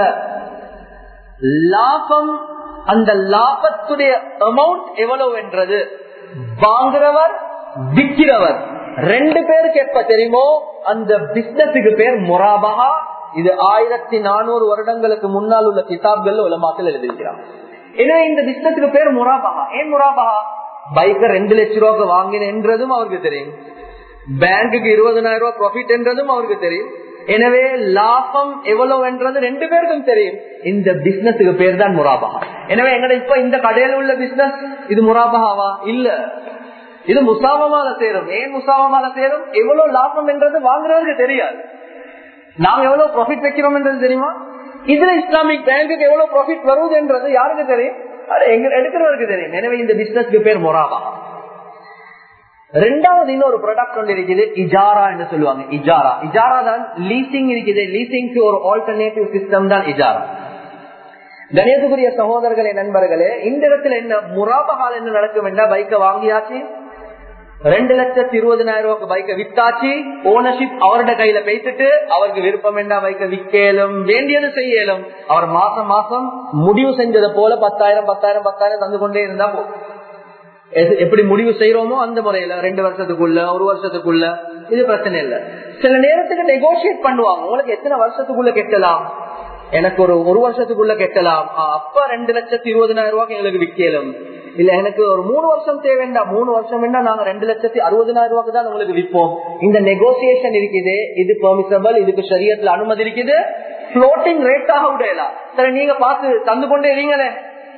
லாபம் அந்த லாபத்துடைய அமௌண்ட் எவ்வளவு என்றது வாங்குறவர் விற்கிறவர் ரெண்டு பேருக்கு எப்ப தெரியுமோ அந்த பிசினஸுக்கு பேர் மொராபகா இது ஆயிரத்தி நானூறு வருடங்களுக்கு முன்னால் உள்ள கிதாப்கள் உலமாக்கள் எழுதியிருக்கிறார் எனவே இந்த பிசினஸுக்கு பேர் முராபகா ஏன் முராபகா பைக்க ரெண்டு லட்சம் ரூபாய்க்கு வாங்கினதும் அவருக்கு தெரியும் பேங்குக்கு இருபதனாயிரம் ரூபாய் ப்ராஃபிட் என்றதும் அவருக்கு தெரியும் எனவே லாபம் எவ்வளவு என்றது ரெண்டு பேருக்கும் தெரியும் இந்த பிசினஸுக்கு பேர் தான் முராபகா எனவே எங்கட இப்ப இந்த கடையில் உள்ள பிசினஸ் இது முராபகாவா இல்ல இது முசாவமால சேரும் ஏன் முசாவமால சேரும் எவ்வளவு லாபம் என்றது வாங்குறதுக்கு தெரியாது நாம் எவ்வளவு ப்ராஃபிட் வைக்கிறோம் என்றது தெரியுமா இதுல இஸ்லாமிக் பேங்குக்கு எவ்வளவு ப்ராஃபிட் வருவது என்றது யாருக்கு தெரியும் எங்க எடுக்கிறவருக்கு தெரியும் எனவே இந்த பிசினஸ்க்கு பேர் மொராபா ரெண்டாவது இன்னொரு ப்ராடக்ட் ஒன்று இருக்குது இஜாரா என்று சொல்லுவாங்க இஜாரா இஜாரா தான் லீசிங் இருக்குது லீசிங்க்கு ஒரு ஆல்டர்னேட்டிவ் சிஸ்டம் தான் இஜாரா கணேசகுரிய சகோதரர்களே நண்பர்களே இந்த இடத்துல என்ன முராபகால் என்ன நடக்கும் என்றா பைக்கை வாங்கியாச்சு ரெண்டு லட்சத்தி இருபதனாயிரம் ரூபாய்க்கு பைக்கை வித்தாச்சு ஓனர்ஷிப் அவரோட கையில பேசிட்டு அவருக்கு விருப்பம் என்ன பைக்கை விற்கலும் வேண்டியது செய்யலும் அவர் மாசம் மாசம் முடிவு செஞ்சதை போல பத்தாயிரம் பத்தாயிரம் பத்தாயிரம் தந்து கொண்டே இருந்தா எப்படி முடிவு செய்யறோமோ அந்த முறையில ரெண்டு வருஷத்துக்குள்ள ஒரு வருஷத்துக்குள்ள இது பிரச்சனை இல்ல சில நேரத்துக்கு நெகோசியேட் பண்ணுவாங்க உங்களுக்கு எத்தனை வருஷத்துக்குள்ள கெட்டலாம் எனக்கு ஒரு ஒரு வருஷத்துக்குள்ள கெட்டலாம் அப்ப ரெண்டு லட்சத்தி இருபதனாயிரம் ரூபாய்க்கு எங்களுக்கு விற்கலும் இல்ல எனக்கு ஒரு மூணு வருஷம் தேவைண்டா மூணு வருஷம் என்ன நாங்க ரெண்டு லட்சத்தி அறுபதனாயிரம் ரூபாய்க்கு தான் உங்களுக்கு விற்போம் இந்த நெகோசியேஷன் இருக்குது இது பெர்மிசபிள் இதுக்கு சரியத்துல அனுமதி இருக்குது புளோட்டிங் ரேட்டாக விடலாம் சரி நீங்க பார்த்து தந்து கொண்டே இருங்களே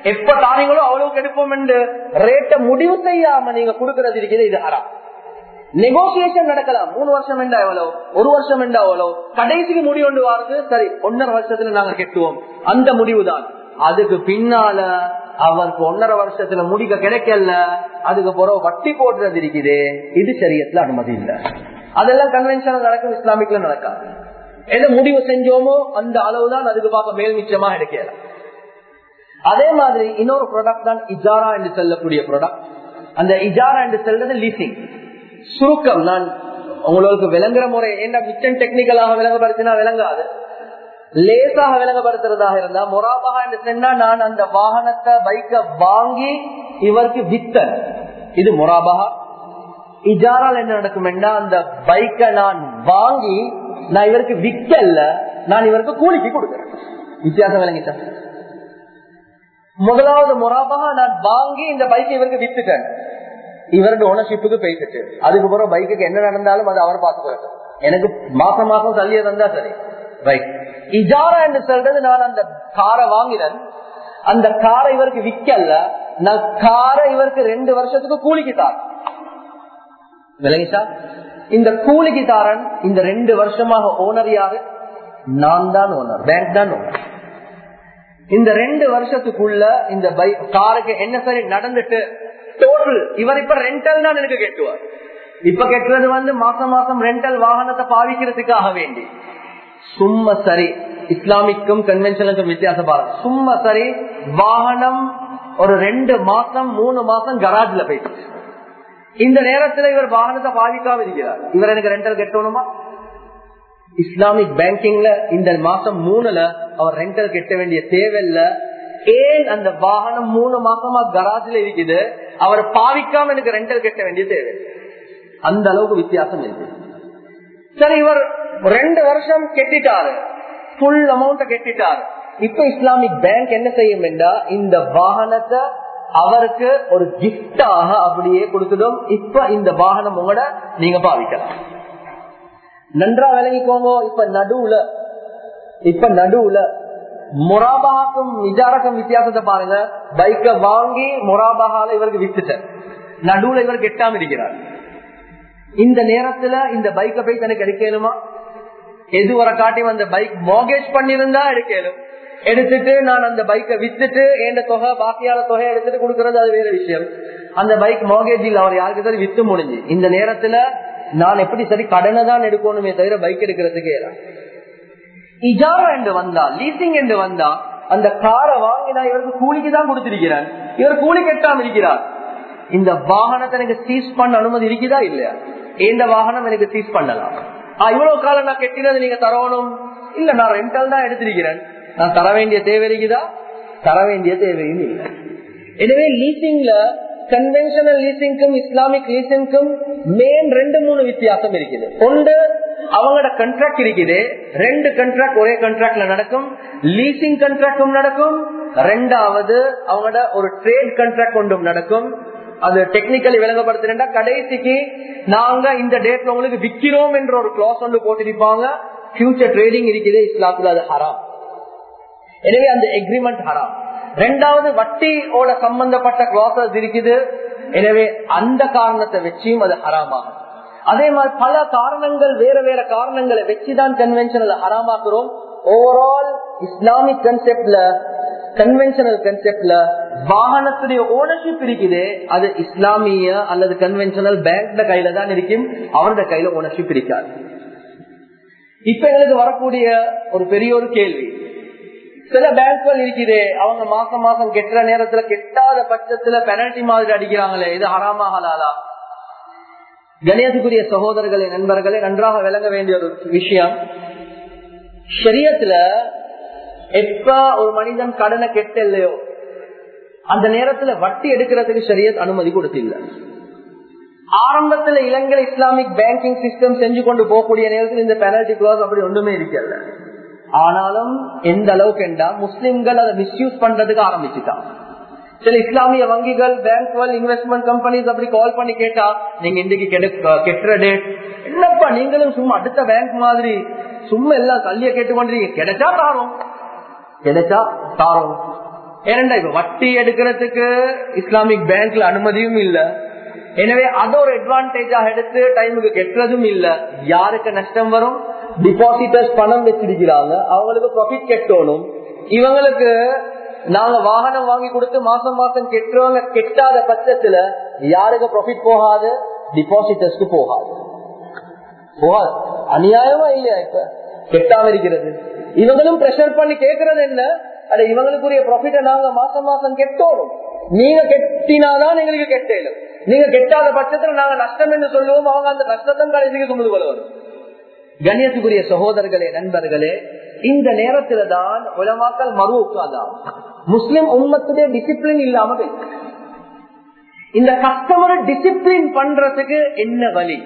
எப்ப தாரீங்களோ அவ்வளவுக்கு எடுப்போம் என்று ரேட்டை முடிவு செய்யாம நீங்க கொடுக்கறது இருக்குது இது ஹராம் நெகோசியேஷன் நடக்கலாம் மூணு வருஷம் என்றா எவ்வளவு ஒரு வருஷம் என்றா எவ்வளவு கடைசிக்கு முடிவு கொண்டு வாரது சரி ஒன்னரை வருஷத்துல நாங்க கெட்டுவோம் அந்த முடிவுதான் அதுக்கு பின்னால அவருக்கு ஒன்னரை வருஷத்துல முடிக்க கிடைக்கல அதுக்கு பிறகு வட்டி போடுறது இருக்குது இது சரியத்துல அனுமதி இல்லை அதெல்லாம் கன்வென்ஷனல் நடக்கும் இஸ்லாமிக்ல நடக்காது எதை முடிவு செஞ்சோமோ அந்த அளவுதான் அதுக்கு பார்க்க மேல் மிச்சமா எடுக்கல அதே மாதிரி இன்னொரு ப்ராடக்ட் தான் இஜாரா என்று சொல்லக்கூடிய ப்ராடக்ட் அந்த இஜாரா என்று சொல்றது லீசிங் சுருக்கம் நான் உங்களுக்கு விளங்குற முறை என்ன மிச்சம் டெக்னிக்கலாக விளங்கப்படுத்தினா விளங்காது லேசாக விளங்கப்படுத்துறதாக இருந்தா மொராபாக என்று சொன்னா நான் அந்த வாகனத்தை பைக்க வாங்கி இவருக்கு வித்தன் இது மொராபாக இஜாரால் என்ன நடக்கும் அந்த பைக்கை நான் வாங்கி நான் இவருக்கு விக்கல்ல நான் இவருக்கு கூலிக்கு கொடுக்கிறேன் வித்தியாசம் விளங்கிட்டேன் முதலாவது முறாபாக நான் வாங்கி இந்த பைக்கை இவருக்கு வித்துட்டேன் இவருடைய ஓனர்ஷிப்புக்கு போய்கிட்டு அதுக்கு பிறகு பைக்குக்கு என்ன நடந்தாலும் அது அவர் பார்த்துக்கிறார் எனக்கு மாசம் மாசம் தள்ளிய தந்தா சரி ரைட் இஜாரா என்று சொல்றது நான் அந்த காரை வாங்கினேன் அந்த காரை இவருக்கு விக்கல்ல நான் காரை இவருக்கு ரெண்டு வருஷத்துக்கு கூலிக்கு தார் விளங்கிச்சா இந்த கூலிக்கு தாரன் இந்த ரெண்டு வருஷமாக ஓனர் யாரு நான் தான் ஓனர் பேங்க் தான் ஓனர் இந்த ரெண்டு வருஷத்துக்குள்ள இந்த பைக் காருக்கு என்ன சரி நடந்துட்டு டோட்டல் இவர் இப்ப ரெண்டல் தான் எனக்கு கெட்டுவார் இப்ப கெட்டுறது வந்து மாசம் மாசம் ரெண்டல் வாகனத்தை பாவிக்கிறதுக்காக வேண்டி சும்மா சரி இஸ்லாமிக்கும் கன்வென்ஷனுக்கும் வித்தியாசம் பாருங்க சும்மா சரி வாகனம் ஒரு ரெண்டு மாசம் மூணு மாசம் கராஜ்ல போயிட்டு இந்த நேரத்துல இவர் வாகனத்தை பாதிக்காம இருக்கிறார் இவர் எனக்கு ரெண்டல் கெட்டணுமா இஸ்லாமிக் பேங்கிங்ல இந்த மாசம் மூணுல அவர் ரெண்டல் கெட்ட வேண்டிய தேவையில்ல ஏன் அந்த வாகனம் மூணு மாசமா கராஜ்ல இருக்குது அவர் பாவிக்காம எனக்கு ரெண்டல் கெட்ட வேண்டிய தேவை அந்த அளவுக்கு வித்தியாசம் இருக்கு சரி இவர் ரெண்டு வருஷம் கெட்டிட்டாரு ஃபுல் அமௌண்ட் கெட்டிட்டாரு இப்ப இஸ்லாமிக் பேங்க் என்ன செய்யும் என்றா இந்த வாகனத்தை அவருக்கு ஒரு கிஃப்டாக அப்படியே கொடுத்துடும் இப்ப இந்த வாகனம் உங்களோட நீங்க பாவிக்கலாம் நன்றா விளங்கிக்கோங்க இப்ப நடுவுல இப்ப நடுவுல முராபாக்கும் இஜாரக்கும் வித்தியாசத்தை பாருங்க பைக்க வாங்கி முராபாகால இவருக்கு வித்துட்ட நடுவுல இவர் கெட்டாம இருக்கிறார் இந்த நேரத்துல இந்த பைக்கை போய் தனக்கு எடுக்கலுமா எது வர காட்டி அந்த பைக் மோகேஜ் பண்ணிருந்தா எடுக்கலும் எடுத்துட்டு நான் அந்த பைக்கை வித்துட்டு என் தொகை பாக்கியான தொகை எடுத்துட்டு கொடுக்கறது அது வேற விஷயம் அந்த பைக் மோகேஜ் இல்ல அவர் யாருக்கு சரி வித்து முடிஞ்சு இந்த நேரத்துல நான் எப்படி சரி கடனை தான் எடுக்கணுமே தவிர பைக் எடுக்கிறதுக்கு இஜாரா என்று வந்தா லீசிங் என்று வந்தா அந்த காரை வாங்கினா இவருக்கு கூலிக்கு தான் கொடுத்திருக்கிறார் இவர் கூலி கெட்டாம இருக்கிறார் இந்த வாகனத்தை எனக்கு சீஸ் பண்ண அனுமதி இருக்குதா இல்லையா இந்த வாகனம் எனக்கு சீஸ் பண்ணலாம் இவ்வளவு காலம் நான் கெட்டினது நீங்க தரணும் இல்ல நான் ரெண்டல் தான் எடுத்திருக்கிறேன் நான் தர வேண்டிய தேவை இருக்குதா தர வேண்டிய தேவையும் இல்லை எனவே லீசிங்ல கன்வென்ஷனல் லீசிங்க்கும் இஸ்லாமிக் லீசிங்க்கும் மெயின் ரெண்டு மூணு வித்தியாசம் இருக்குது ஒன்று அவங்களோட கண்ட்ராக்ட் இருக்குது ரெண்டு கண்ட்ராக்ட் ஒரே கண்ட்ராக்ட்ல நடக்கும் லீசிங் கண்ட்ராக்டும் நடக்கும் ரெண்டாவது அவங்களோட ஒரு ட்ரேட் கண்ட்ராக்ட் ஒன்றும் நடக்கும் அது டெக்னிக்கலி விளங்கப்படுத்துறா கடைசிக்கு நாங்க இந்த டேட்ல உங்களுக்கு விக்கிறோம் என்ற ஒரு கிளாஸ் ஒன்று போட்டிருப்பாங்க ஃபியூச்சர் ட்ரேடிங் இருக்குது இஸ்லாத்துல அது ஹராம் எனவே அந்த எக்ரிமெண்ட் ஹராம் ரெண்டாவது வட்டியோட சம்பந்தப்பட்ட கிளாசஸ் இருக்குது எனவே அந்த காரணத்தை வச்சியும் அது ஹராமாகும் அதே மாதிரி பல காரணங்கள் வேற வேற காரணங்களை வச்சுதான் கன்வென்ஷனல் ஹராமாக்குறோம் ஓவரால் இஸ்லாமிக் கன்செப்ட்ல கன்வென்ஷனல் கன்செப்ட்ல வாகனத்துடைய ஓனர்ஷிப் இருக்குது அது இஸ்லாமிய அல்லது கன்வென்ஷனல் பேங்க்ல கையில தான் இருக்கும் அவருடைய கையில ஓனர்ஷிப் இருக்காது இப்ப எங்களுக்கு வரக்கூடிய ஒரு பெரிய ஒரு கேள்வி சில பேங்க்கள் இருக்குது அவங்க மாசம் மாசம் கெட்டுற நேரத்துல கெட்டாத பட்சத்துல பெனல்டி மாதிரி அடிக்கிறாங்களே இது ஹராமா ஹலாலா கணேசக்குரிய சகோதரர்களே நண்பர்களே நன்றாக விளங்க வேண்டிய ஒரு விஷயம் ஷரியத்துல எப்ப ஒரு மனிதன் கடனை கெட்ட இல்லையோ அந்த நேரத்துல வட்டி எடுக்கிறதுக்கு ஷரியத் அனுமதி கொடுத்தில்ல ஆரம்பத்துல இலங்கை இஸ்லாமிக் பேங்கிங் சிஸ்டம் செஞ்சு கொண்டு போகக்கூடிய நேரத்தில் இந்த பெனல்டி கிளாஸ் அப்படி ஒண்ணுமே இருக்கல ஆனாலும் எந்த அளவுக்கு என்றா முஸ்லிம்கள் அதை மிஸ்யூஸ் பண்றதுக்கு ஆரம்பிச்சுட்டான் சில இஸ்லாமிய வங்கிகள் பேங்க்கள் இன்வெஸ்ட்மெண்ட் கம்பெனிஸ் அப்படி கால் பண்ணி கேட்டா நீங்க இன்னைக்கு கெட்டுற டேட் என்னப்பா நீங்களும் சும்மா அடுத்த பேங்க் மாதிரி சும்மா எல்லாம் கல்லிய கேட்டு கொண்டீங்க கிடைச்சா தாரோம் கிடைச்சா தாரோம் ஏனண்டா இப்ப வட்டி எடுக்கிறதுக்கு இஸ்லாமிக் பேங்க்ல அனுமதியும் இல்ல எனவே அது ஒரு அட்வான்டேஜாக எடுத்து டைமுக்கு கெட்டுறதும் இல்ல யாருக்கு நஷ்டம் வரும் டிபாசிட்டர்ஸ் பணம் வச்சிருக்கிறாங்க அவங்களுக்கு ப்ராஃபிட் கெட்டணும் இவங்களுக்கு நாங்க வாகனம் வாங்கி கொடுத்து மாசம் மாசம் கெட்டுறவங்க கெட்டாத பட்சத்துல யாருக்கு ப்ராஃபிட் போகாது டிபாசிட்டர்ஸ்க்கு போகாது போகாது அநியாயமா இல்லையா இப்ப கெட்டாம இருக்கிறது இவங்களும் பிரஷர் பண்ணி கேட்கறது என்ன அட இவங்களுக்குரிய ப்ராஃபிட்ட நாங்க மாசம் மாசம் கெட்டோம் நீங்க கெட்டினாதான் எங்களுக்கு கெட்டேலும் நீங்க கெட்டாத பட்சத்துல நாங்க நஷ்டம் என்று சொல்லுவோம் அவங்க அந்த நஷ்டத்தம் கடைசிக்கு சுமந்து கொள்வார் கண்ணியத்துக்குரிய சகோதரர்களே நண்பர்களே இந்த நேரத்துல தான் உலமாக்கள் மறு உட்கார்ந்தான் முஸ்லிம் உண்மத்துடைய டிசிப்ளின் இல்லாம போயிடுச்சு. இந்த கஸ்டமரை டிசிப்ளின் பண்றதுக்கு என்ன வழி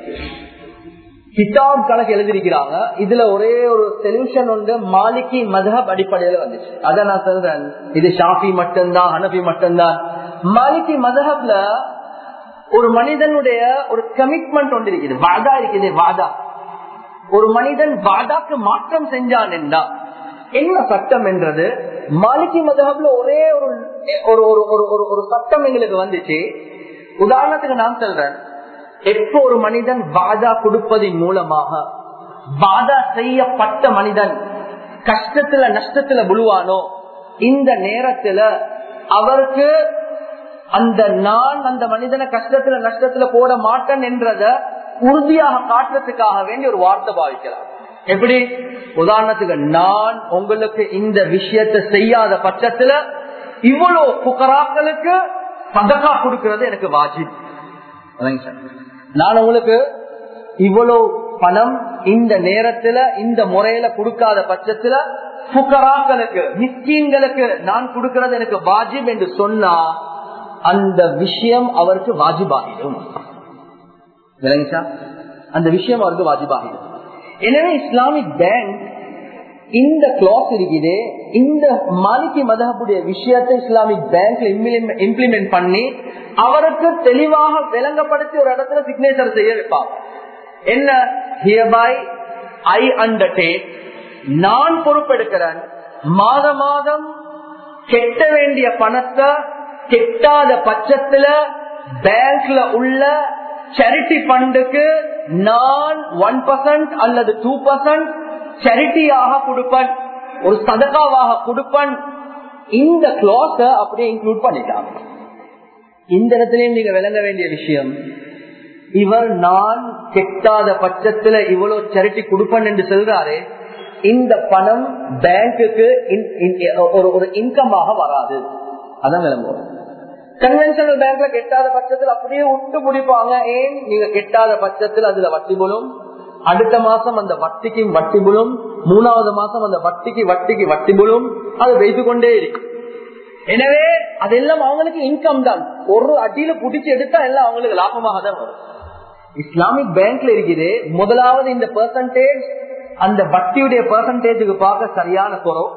கிதாப் கணக்கு எழுதிருக்கிறாங்க இதுல ஒரே ஒரு சொல்யூஷன் உண்டு மாலிகி மதஹப் அடிப்படையில வந்துச்சு அத நான் சொல்றேன் இது ஷாஃபி மட்டும்தான் ஹனபி மட்டும்தான் மாலிகி மதஹப்ல ஒரு மனிதனுடைய ஒரு கமிட்மெண்ட் ஒன்று இருக்குது வாதா இருக்குது வாதா ஒரு மனிதன் வாதாக்கு மாற்றம் செஞ்சான் என்றா என்ன சட்டம் என்றது மாலிகி மதஹப்ல ஒரே ஒரு ஒரு ஒரு- ஒரு ஒரு- ஒரு சட்டம் எங்களுக்கு வந்துச்சு உதாரணத்துக்கு நான் சொல்றேன் எப்போ ஒரு மனிதன் வாதா கொடுப்பதின் மூலமாக வாதா செய்யப்பட்ட மனிதன் கஷ்டத்துல நஷ்டத்துல விழுவானோ இந்த நேரத்துல அவருக்கு அந்த நான் அந்த மனிதனை கஷ்டத்துல நஷ்டத்துல போட மாட்டேன் என்றத உறுதியாக காட்டுறதுக்காக வேண்டி ஒரு வார்த்தை பாவிக்கலாம் எப்படி உதாரணத்துக்கு நான் உங்களுக்கு இந்த விஷயத்தை செய்யாத பட்சத்துல இவ்வளவு புகராக்களுக்கு சதகா கொடுக்கிறது எனக்கு வாஜிப் அதாங்க சார். நான் உங்களுக்கு இவ்வளவு பணம் இந்த நேரத்துல இந்த முறையில கொடுக்காத பட்சத்துல புக்கராக்களுக்கு மிஸ்கீன்களுக்கு நான் கொடுக்கிறது எனக்கு வாஜிப் என்று சொன்னா அந்த விஷயம் அவருக்கு வாஜிபாகிடும் விளங்கிச்சா அந்த விஷயம் அவருக்கு வாஜிபாகிடும் எனவே இஸ்லாமிக் பேங்க் இந்த கிளாஸ் இருக்குது இந்த மாலிகி மதகப்புடைய விஷயத்தை இஸ்லாமிக் பேங்க்ல இம்ப்ளிமெண்ட் பண்ணி அவருக்கு தெளிவாக விளங்கப்படுத்தி ஒரு இடத்துல சிக்னேச்சர் செய்ய வைப்பாங்க என்ன ஹியர்பை ஐ அண்டர்டேக் நான் பொறுப்பெடுக்கிறேன் மாத மாதம் கெட்ட வேண்டிய பணத்தை கெட்டாத பட்சத்துல பேங்க்ல உள்ள சேரிட்டி ஃபண்டுக்கு நான் ஒன் பர்சன்ட் அல்லது டூ பர்சன்ட் சேரிட்டியாக கொடுப்பேன் ஒரு சதகாவாக கொடுப்பேன் இந்த கிளாஸ அப்படியே இன்க்ளூட் பண்ணிட்டாங்க இந்த இடத்துலயும் நீங்க விளங்க வேண்டிய விஷயம் இவர் நான் கெட்டாத பட்சத்துல இவ்வளவு சேரிட்டி கொடுப்பேன் என்று சொல்றாரு இந்த பணம் பேங்குக்கு ஒரு ஒரு இன்கமாக வராது அதான் விளம்பரம் கன்வென்ஷனல் பேங்க்ல கெட்டாத பட்சத்தில் அப்படியே விட்டு பிடிப்பாங்க ஏன் நீங்க கெட்டாத பட்சத்தில் அதுல வட்டி போலும் அடுத்த மாசம் அந்த வட்டிக்கு வட்டி புலும் மூணாவது மாசம் அந்த வட்டிக்கு வட்டிக்கு வட்டி புலும் அது வைத்து கொண்டே இருக்கு எனவே அதெல்லாம் அவங்களுக்கு இன்கம் தான் ஒரு அடியில புடிச்சு எடுத்தா எல்லாம் அவங்களுக்கு லாபமாக தான் வரும் இஸ்லாமிக் பேங்க்ல இருக்குது முதலாவது இந்த பெர்சன்டேஜ் அந்த வட்டியுடைய பெர்சன்டேஜுக்கு பார்க்க சரியான குறவு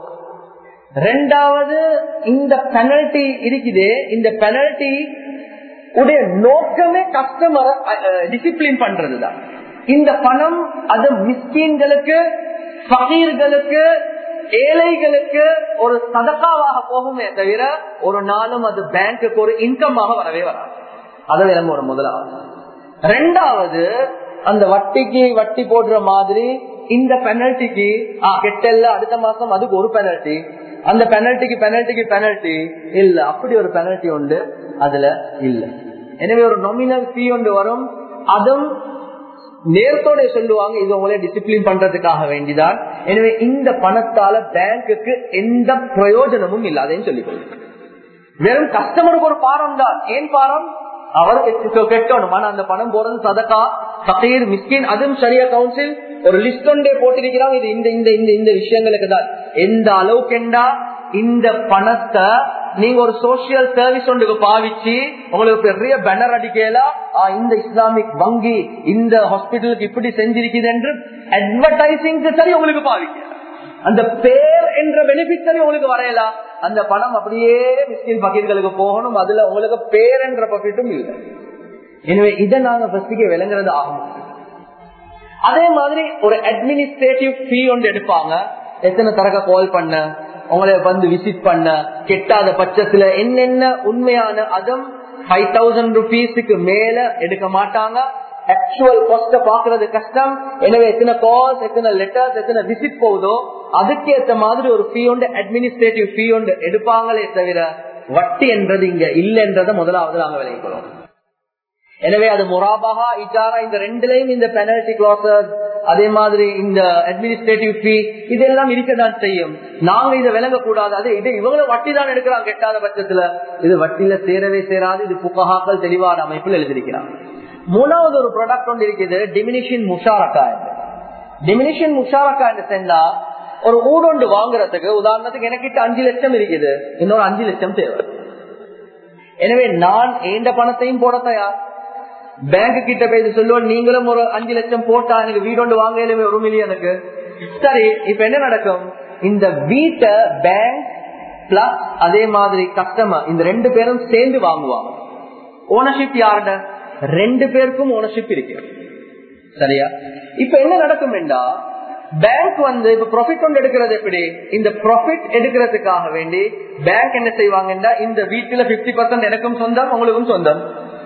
ரெண்டாவது இந்த பெனல்டி இருக்குது இந்த பெனல்டி உடைய நோக்கமே கஸ்டமரை டிசிப்ளின் பண்றதுதான் இந்த பணம் அது மிஸ்கீன்களுக்கு பகீர்களுக்கு ஏழைகளுக்கு ஒரு சதக்காவாக போகுமே தவிர ஒரு நாளும் அது பேங்க்குக்கு ஒரு இன்கமாக வரவே வராது அதை விளங்க ஒரு முதலாவது ரெண்டாவது அந்த வட்டிக்கு வட்டி போடுற மாதிரி இந்த பெனல்டிக்கு கெட்டல்ல அடுத்த மாசம் அதுக்கு ஒரு பெனல்டி அந்த பெனல்டிக்கு பெனல்டிக்கு பெனல்டி இல்ல அப்படி ஒரு பெனல்டி உண்டு அதுல இல்ல எனவே ஒரு நொமினல் ஃபீ ஒன்று வரும் அதுவும் நேரத்தோட சொல்லுவாங்க இது உங்களே டிசிப்ளின் பண்றதுக்காக வேண்டிதான் எனவே இந்த பணத்தால பேங்குக்கு எந்த பிரயோஜனமும் இல்லாதேன்னு சொல்லிக்கொள்ளு வெறும் கஸ்டமருக்கு ஒரு பாரம் தான் ஏன் பாரம் அவர் கெட்டணும் ஆனா அந்த பணம் போறது சதக்கா சகீர் மிஸ்கின் அதுவும் சரியா கவுன்சில் ஒரு லிஸ்ட் ஒன்றே போட்டிருக்கிறாங்க இது இந்த இந்த இந்த இந்த விஷயங்களுக்கு தான் எந்த அளவுக்குண்டா இந்த பணத்தை நீங்க ஒரு சோசியல் சர்வீஸ் ஒன்றுக்கு பாவிச்சு உங்களுக்கு பெரிய பேனர் அடிக்கலாம் இந்த இஸ்லாமிக் வங்கி இந்த ஹாஸ்பிட்டலுக்கு இப்படி செஞ்சிருக்குது என்று அட்வர்டைசிங் சரி உங்களுக்கு பாவிக்க அந்த பேர் என்ற பெனிஃபிட் சரி உங்களுக்கு வரையலாம் அந்த பணம் அப்படியே மிஸ்கின் பக்கீர்களுக்கு போகணும் அதுல உங்களுக்கு பேர் என்ற ப்ராஃபிட்டும் இல்லை எனவே இதை நாங்க ஃபர்ஸ்டுக்கு விளங்குறது ஆகும் அதே மாதிரி ஒரு அட்மினிஸ்ட்ரேட்டிவ் ஃபீ ஒன்று எடுப்பாங்க எத்தனை தரக்க கால் பண்ண உங்களை வந்து விசிட் பண்ண கெட்டாத பட்சத்துல என்னென்ன உண்மையான அதம் ஃபைவ் தௌசண்ட் ருபீஸுக்கு மேல எடுக்க மாட்டாங்க ஆக்சுவல் காஸ்ட பாக்குறது கஷ்டம் எனவே எத்தனை கால்ஸ் எத்தனை லெட்டர்ஸ் எத்தனை விசிட் போகுதோ அதுக்கு ஏத்த மாதிரி ஒரு ஃபீ உண்டு அட்மினிஸ்ட்ரேட்டிவ் ஃபீ உண்டு எடுப்பாங்களே தவிர வட்டி என்றது இங்க இல்லைன்றத முதலாவது நாங்க விளைவிக்கிறோம் எனவே அது முராபகா இஜாரா இந்த ரெண்டுலயும் இந்த பெனல்டி கிளாசஸ் அதே மாதிரி இந்த அட்மினிஸ்ட்ரேட்டிவ் ஃபீ இதெல்லாம் இருக்கதான் செய்யும் நாங்க இதை விளங்கக்கூடாது அது இது இவங்களும் வட்டி தான் எடுக்கிறாங்க கெட்டாத பட்சத்துல இது வட்டியில சேரவே சேராது இது புகஹாக்கள் தெளிவான அமைப்பில் எழுதியிருக்கிறாங்க மூணாவது ஒரு ப்ராடக்ட் ஒன்று இருக்குது டிமினிஷன் முஷாரக்கா டிமினிஷன் முஷாரக்கா என்று சென்றா ஒரு ஊடொண்டு வாங்குறதுக்கு உதாரணத்துக்கு எனக்கிட்ட அஞ்சு லட்சம் இருக்குது இன்னொரு அஞ்சு லட்சம் தேவை எனவே நான் ஏண்ட பணத்தையும் போட தயார் பேங்க் கிட்ட போய் சொல்லுவோம் நீங்களும் ஒரு அஞ்சு லட்சம் போட்டா எனக்கு வீடொண்டு வாங்கலுமே ஒரு மில்லியனுக்கு சரி இப்ப என்ன நடக்கும் இந்த வீட்டை பேங்க் பிளஸ் அதே மாதிரி கஸ்டமர் இந்த ரெண்டு பேரும் சேர்ந்து வாங்குவாங்க ஓனர்ஷிப் யாருட ரெண்டு பேருக்கும் ஓனர்ஷிப் இருக்கு சரியா இப்ப என்ன நடக்கும் என்றா பேங்க் வந்து இப்ப ப்ராஃபிட் கொண்டு எடுக்கிறது எப்படி இந்த ப்ராஃபிட் எடுக்கிறதுக்காக வேண்டி பேங்க் என்ன செய்வாங்கன்னா இந்த வீட்டுல பிப்டி பர்சன்ட் எனக்கும் சொந்தம் உங்களுக்கும் சொந்தம்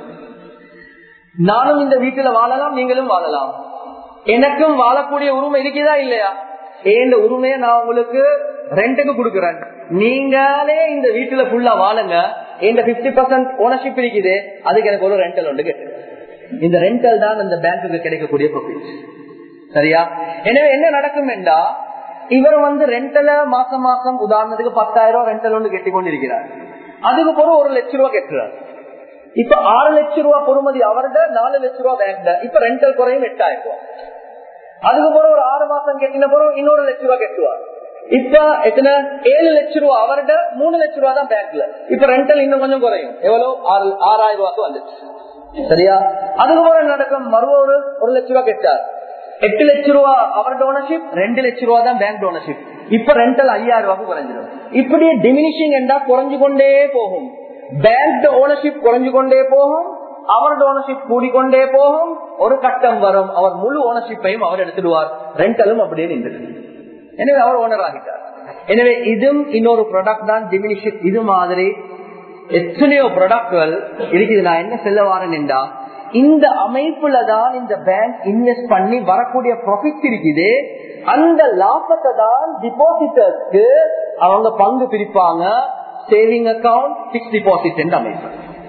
நானும் இந்த வீட்டுல வாழலாம் நீங்களும் வாழலாம் எனக்கும் வாழக்கூடிய உரிமை இருக்குதா இல்லையா ஏன் உரிமையை நான் உங்களுக்கு ரெண்டுக்கு கொடுக்குறேன் நீங்களே இந்த வீட்டுல ஃபுல்லா வாழுங்க இந்த பிப்டி பர்சன்ட் ஓனர்ஷிப் இருக்குது அதுக்கு எனக்கு ஒரு ரெண்டல் ஒன்று கேட்டு இந்த ரெண்டல் தான் அந்த பேங்க்குக்கு கிடைக்கக்கூடிய ப்ராஃபிட் சரியா எனவே என்ன நடக்கும் என்றா இவர் வந்து ரெண்டல மாசம் மாசம் உதாரணத்துக்கு பத்தாயிரம் ரூபாய் ரெண்டல் ஒன்று கெட்டி கொண்டிருக்கிறார் அதுக்கு பிறகு ஒரு லட்சம் ரூபாய் கெட்டுறார் இப்ப ஆறு லட்சம் ரூபாய் பொறுமதி அவர்கிட்ட நாலு லட்சம் ரூபாய் பேங்க்ல இப்ப ரெண்டல் குறையும் எட்டாயிரம் ரூபாய் அதுக்கு பிறகு ஒரு ஆறு மாசம் கெட்டின பிறகு இன்னொரு லட்சம் ரூபாய் கெட்டுவார் இப்ப எத்தனை ஏழு லட்சம் ரூபாய் அவர்கிட்ட மூணு லட்சம் ரூபாய் தான் பேங்க்ல இப்ப ரெண்டல் இன்னும் கொஞ்சம் குறையும் எவ்வளவு ஆறு ஆறாயிரம் ரூபாய்க்கு வந்துச்சு சரியா அதுக்கு பிறகு நடக்கும் மறுவ ஒரு ஒரு லட்சம் ரூபாய் கெட்டார் எட்டு லட்சம் ரூபா அவரோட ஓனர்ஷிப் ரெண்டு லட்சம் ரூபா தான் பேங்க் ஓனர்ஷிப் இப்ப ரெண்டல் ஐயாயிரம் ரூபாய்க்கு குறைஞ்சிடும் இப்படியே டிமினிஷிங் என்றா குறைஞ்சு கொண்டே போகும் பேங்க் ஓனர்ஷிப் குறைஞ்சு கொண்டே போகும் அவரோட ஓனர்ஷிப் கூடிக்கொண்டே போகும் ஒரு கட்டம் வரும் அவர் முழு ஓனர்ஷிப்பையும் அவர் எடுத்துடுவார் ரெண்டலும் அப்படியே நின்று எனவே அவர் ஓனர் ஆகிட்டார் எனவே இதுவும் இன்னொரு ப்ராடக்ட் தான் டிமினிஷன் இது மாதிரி எத்தனையோ ப்ராடக்ட்கள் இருக்குது நான் என்ன செல்ல வாரேன் என்றா இந்த அமைப்புல தான் இந்த பேங்க் இன்வெஸ்ட் பண்ணி வரக்கூடிய ப்ராஃபிட் இருக்குது அந்த லாபத்தை தான் டிபாசிட்டர்ஸ்க்கு அவங்க பங்கு பிரிப்பாங்க சேவிங் அக்கௌண்ட் பிக்ஸ் டிபாசிட் என்று அமைப்பு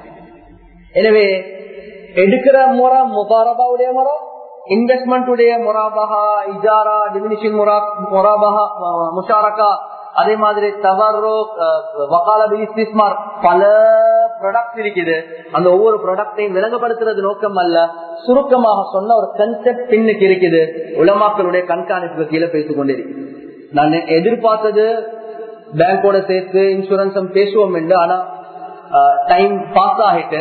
எனவே எடுக்கிற முறை முபாரபாவுடைய முறை இன்வெஸ்ட்மெண்ட் உடைய முராபகா இஜாரா டிமினிஷிங் முராபகா முஷாரக்கா அதே மாதிரி தவறோ வக்கால பிலிஸ்மார் பல ப்ராடக்ட் இருக்குது அந்த ஒவ்வொரு ப்ராடக்டையும் விளங்கப்படுத்துறது நோக்கம் அல்ல சுருக்கமாக சொன்ன ஒரு கன்செப்ட் பின்னுக்கு இருக்குது உலமாக்களுடைய கண்காணிப்புக்கு கீழே பேசிக் கொண்டிருக்கு நான் எதிர்பார்த்தது பேங்கோட சேர்த்து இன்சூரன்ஸ் பேசுவோம் என்று ஆனா டைம் பாஸ் ஆகிட்டு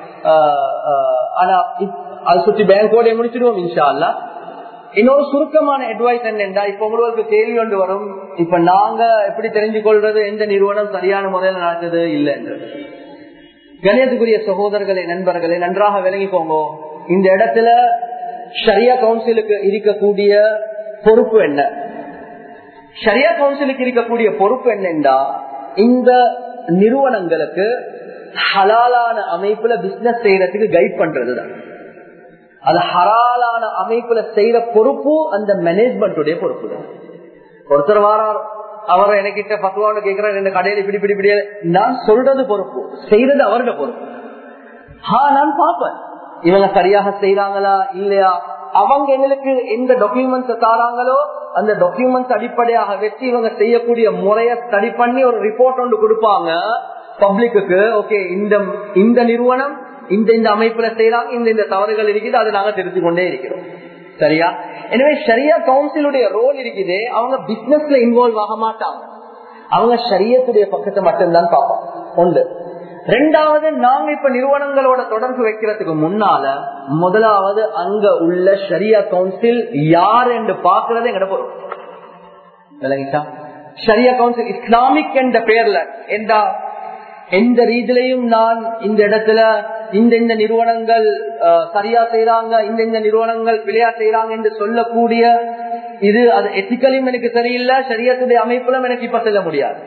ஆனா அதை சுற்றி பேங்கோட முடிச்சிடுவோம் இன்ஷா அல்லா இன்னொரு சுருக்கமான அட்வைஸ் என்னென்றா இப்ப உங்களுக்கு கேள்வி ஒன்று வரும் இப்ப நாங்க எப்படி தெரிஞ்சு கொள்றது எந்த நிறுவனம் சரியான முறையில் நடந்தது இல்லை என்று கணியத்துக்குரிய சகோதரர்களை நண்பர்களை நன்றாக விளங்கிக்கோங்க இந்த இடத்துல ஷரியா கவுன்சிலுக்கு இருக்கக்கூடிய பொறுப்பு என்ன ஷரியா கவுன்சிலுக்கு இருக்கக்கூடிய பொறுப்பு என்னென்றா இந்த நிறுவனங்களுக்கு ஹலாலான அமைப்புல பிசினஸ் செய்யறதுக்கு கைட் பண்றதுதான் அது ஹராலான அமைப்புல செய்யற பொறுப்பு அந்த மேனேஜ்மெண்ட் பொறுப்பு தான் ஒருத்தர் வாரார் அவர் எனக்கிட்ட பத்துவான்னு கேட்கிறார் இந்த கடையில இப்படி இப்படி இப்படி நான் சொல்றது பொறுப்பு செய்யறது அவரோட பொறுப்பு ஹா நான் பார்ப்பேன் இவங்க சரியாக செய்யறாங்களா இல்லையா அவங்க எங்களுக்கு எந்த டாக்குமெண்ட்ஸ் தாராங்களோ அந்த டாக்குமெண்ட்ஸ் அடிப்படையாக வச்சு இவங்க செய்யக்கூடிய முறைய ஸ்டடி பண்ணி ஒரு ரிப்போர்ட் ஒன்று கொடுப்பாங்க பப்ளிக்கு ஓகே இந்த இந்த நிறுவனம் இந்த இந்த அமைப்புல செய்யறாங்க இந்த இந்த தவறுகள் இருக்குது அதை நாங்க தெரிந்து கொண்டே இருக்கிறோம் சரியா எனவே சரியா கவுன்சிலுடைய ரோல் இருக்குது அவங்க பிசினஸ்ல இன்வால்வ் ஆக மாட்டாங்க அவங்க சரியத்துடைய பக்கத்தை மட்டும்தான் பார்ப்பாங்க ஒன்று ரெண்டாவது நாங்க இப்ப நிறுவனங்களோட தொடர்பு வைக்கிறதுக்கு முன்னால முதலாவது அங்க உள்ள ஷரியா கவுன்சில் யார் என்று பாக்குறது எங்கட பொருள் விளங்கிட்டா ஷரியா கவுன்சில் இஸ்லாமிக் என்ற பெயர்ல என்றா எந்த ரீதியிலையும் நான் இந்த இடத்துல இந்த இந்த நிறுவனங்கள் சரியா செய்யறாங்க இந்த இந்த நிறுவனங்கள் பிழையா செய்யறாங்க என்று சொல்லக்கூடிய இது அது எத்திக்கலையும் எனக்கு சரியில்லை சரியத்துடைய அமைப்புலும் எனக்கு இப்ப செல்ல முடியாது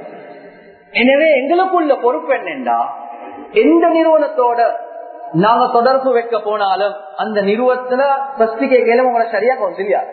எனவே எங்களுக்குள்ள பொறுப்பு என்னண்டா எந்த நிறுவனத்தோட நாங்க தொடர்பு வைக்க போனாலும் அந்த நிறுவனத்துல ஃபர்ஸ்ட் கேட்கல உங்களை சரியா கவுன்சில் யார்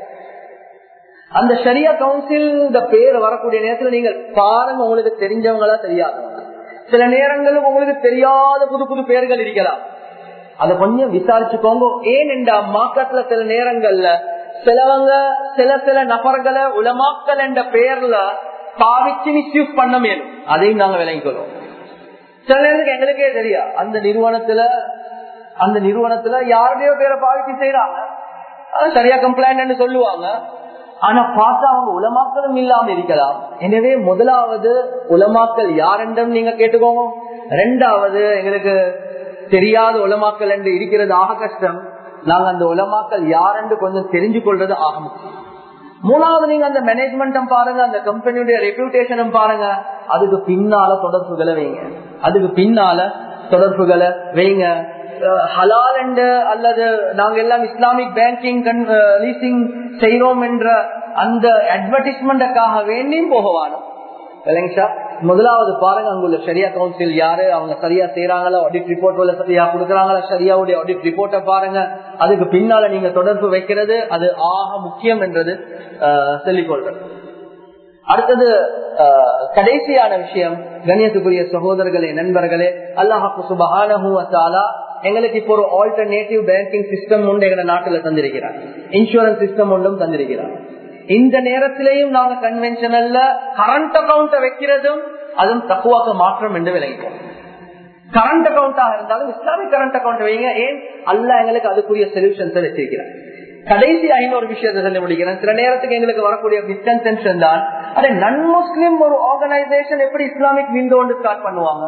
அந்த ஷரியா கவுன்சில் இந்த பேர் வரக்கூடிய நேரத்துல நீங்க பாருங்க உங்களுக்கு தெரிஞ்சவங்களா தெரியாதவங்க சில நேரங்களில் உங்களுக்கு தெரியாத புது புது பேர்கள் இருக்கலாம் அத கொஞ்சம் விசாரிச்சுக்கோங்க ஏன் இந்த மார்க்கெட்ல சில நேரங்கள்ல சிலவங்க சில சில நபர்களை உலமாக்கல் என்ற பெயர்ல பாவிச்சு மிஸ்யூஸ் பண்ண மேலும் அதையும் நாங்க விளங்கிக்கிறோம் சில நேரத்துக்கு எங்களுக்கே தெரியா அந்த நிறுவனத்துல அந்த நிறுவனத்துல யாருடையோ பேரை பாவிச்சு செய்யறாங்க அது சரியா கம்ப்ளைண்ட் சொல்லுவாங்க ஆனா பார்த்தா அவங்க உலமாக்களும் இல்லாம இருக்கலாம் எனவே முதலாவது உலமாக்கல் யாரென்றும் நீங்க கேட்டுக்கோங்க ரெண்டாவது எங்களுக்கு தெரியாத உலமாக்கல் என்று இருக்கிறது ஆக கஷ்டம் நாங்க அந்த உலமாக்கல் யாரென்று கொஞ்சம் தெரிஞ்சு கொள்றது ஆக முக்கியம் மூணாவது நீங்க அந்த மேனேஜ்மெண்ட்டும் பாருங்க அந்த கம்பெனியுடைய ரெப்யூட்டேஷனும் பாருங்க அதுக்கு பின்னால தொடர்புகளை வைங்க அதுக்கு பின்னால தொடர்புகளை வைங்க ஹலால் என்ற அல்லது நாங்க எல்லாம் இஸ்லாமிக் பேங்கிங் லீசிங் செய்யறோம் என்ற அந்த அட்வர்டைஸ்மெண்ட்டுக்காக வேண்டியும் போகவானோம் இல்லைங்கா முதலாவது பாருங்க அங்குள்ள சரியா கவுன்சில் யாரு அவங்க சரியா செய்யறாங்களா ஆடிட் ரிப்போர்ட் சரியா கொடுக்குறாங்களா சரியாவுடைய ஆடிட் ரிப்போர்ட்டை பாருங்க அதுக்கு பின்னால நீங்க தொடர்பு வைக்கிறது அது ஆக முக்கியம் என்றது சொல்லிக்கொள்றது அடுத்தது கடைசியான விஷயம் கண்ணியத்துக்குரிய சகோதரர்களே நண்பர்களே அல்லாஹாக்கு சுபஹானா எங்களுக்கு இப்போ ஒரு ஆல்டர்னேட்டிவ் பேங்கிங் சிஸ்டம் ஒன்று எங்க நாட்டுல தந்திருக்கிறார் இன்சூரன்ஸ் சிஸ்டம் ஒன்றும் தந்திருக்கிறார் இந்த நேரத்திலையும் நாங்க கன்வென்ஷனல்ல கரண்ட் அக்கௌண்ட வைக்கிறதும் அதுவும் தக்குவாக்க மாற்றம் என்று விளங்கிட்டோம் கரண்ட் அக்கௌண்டாக இருந்தாலும் இஸ்லாமிக் கரண்ட் அக்கௌண்ட் வைங்க ஏன் அல்ல எங்களுக்கு அதுக்குரிய சொல்யூஷன்ஸ் வச்சிருக்கிறார் கடைசி ஐநூறு விஷயத்தை சொல்லி முடிக்கிறேன் சில நேரத்துக்கு எங்களுக்கு வரக்கூடிய மிஸ்கன்சென்ஷன் தான் அதே நன் முஸ்லிம் ஒரு ஆர்கனைசேஷன் எப்படி இஸ்லாமிக் விண்டோ ஸ்டார்ட் பண்ணுவாங்க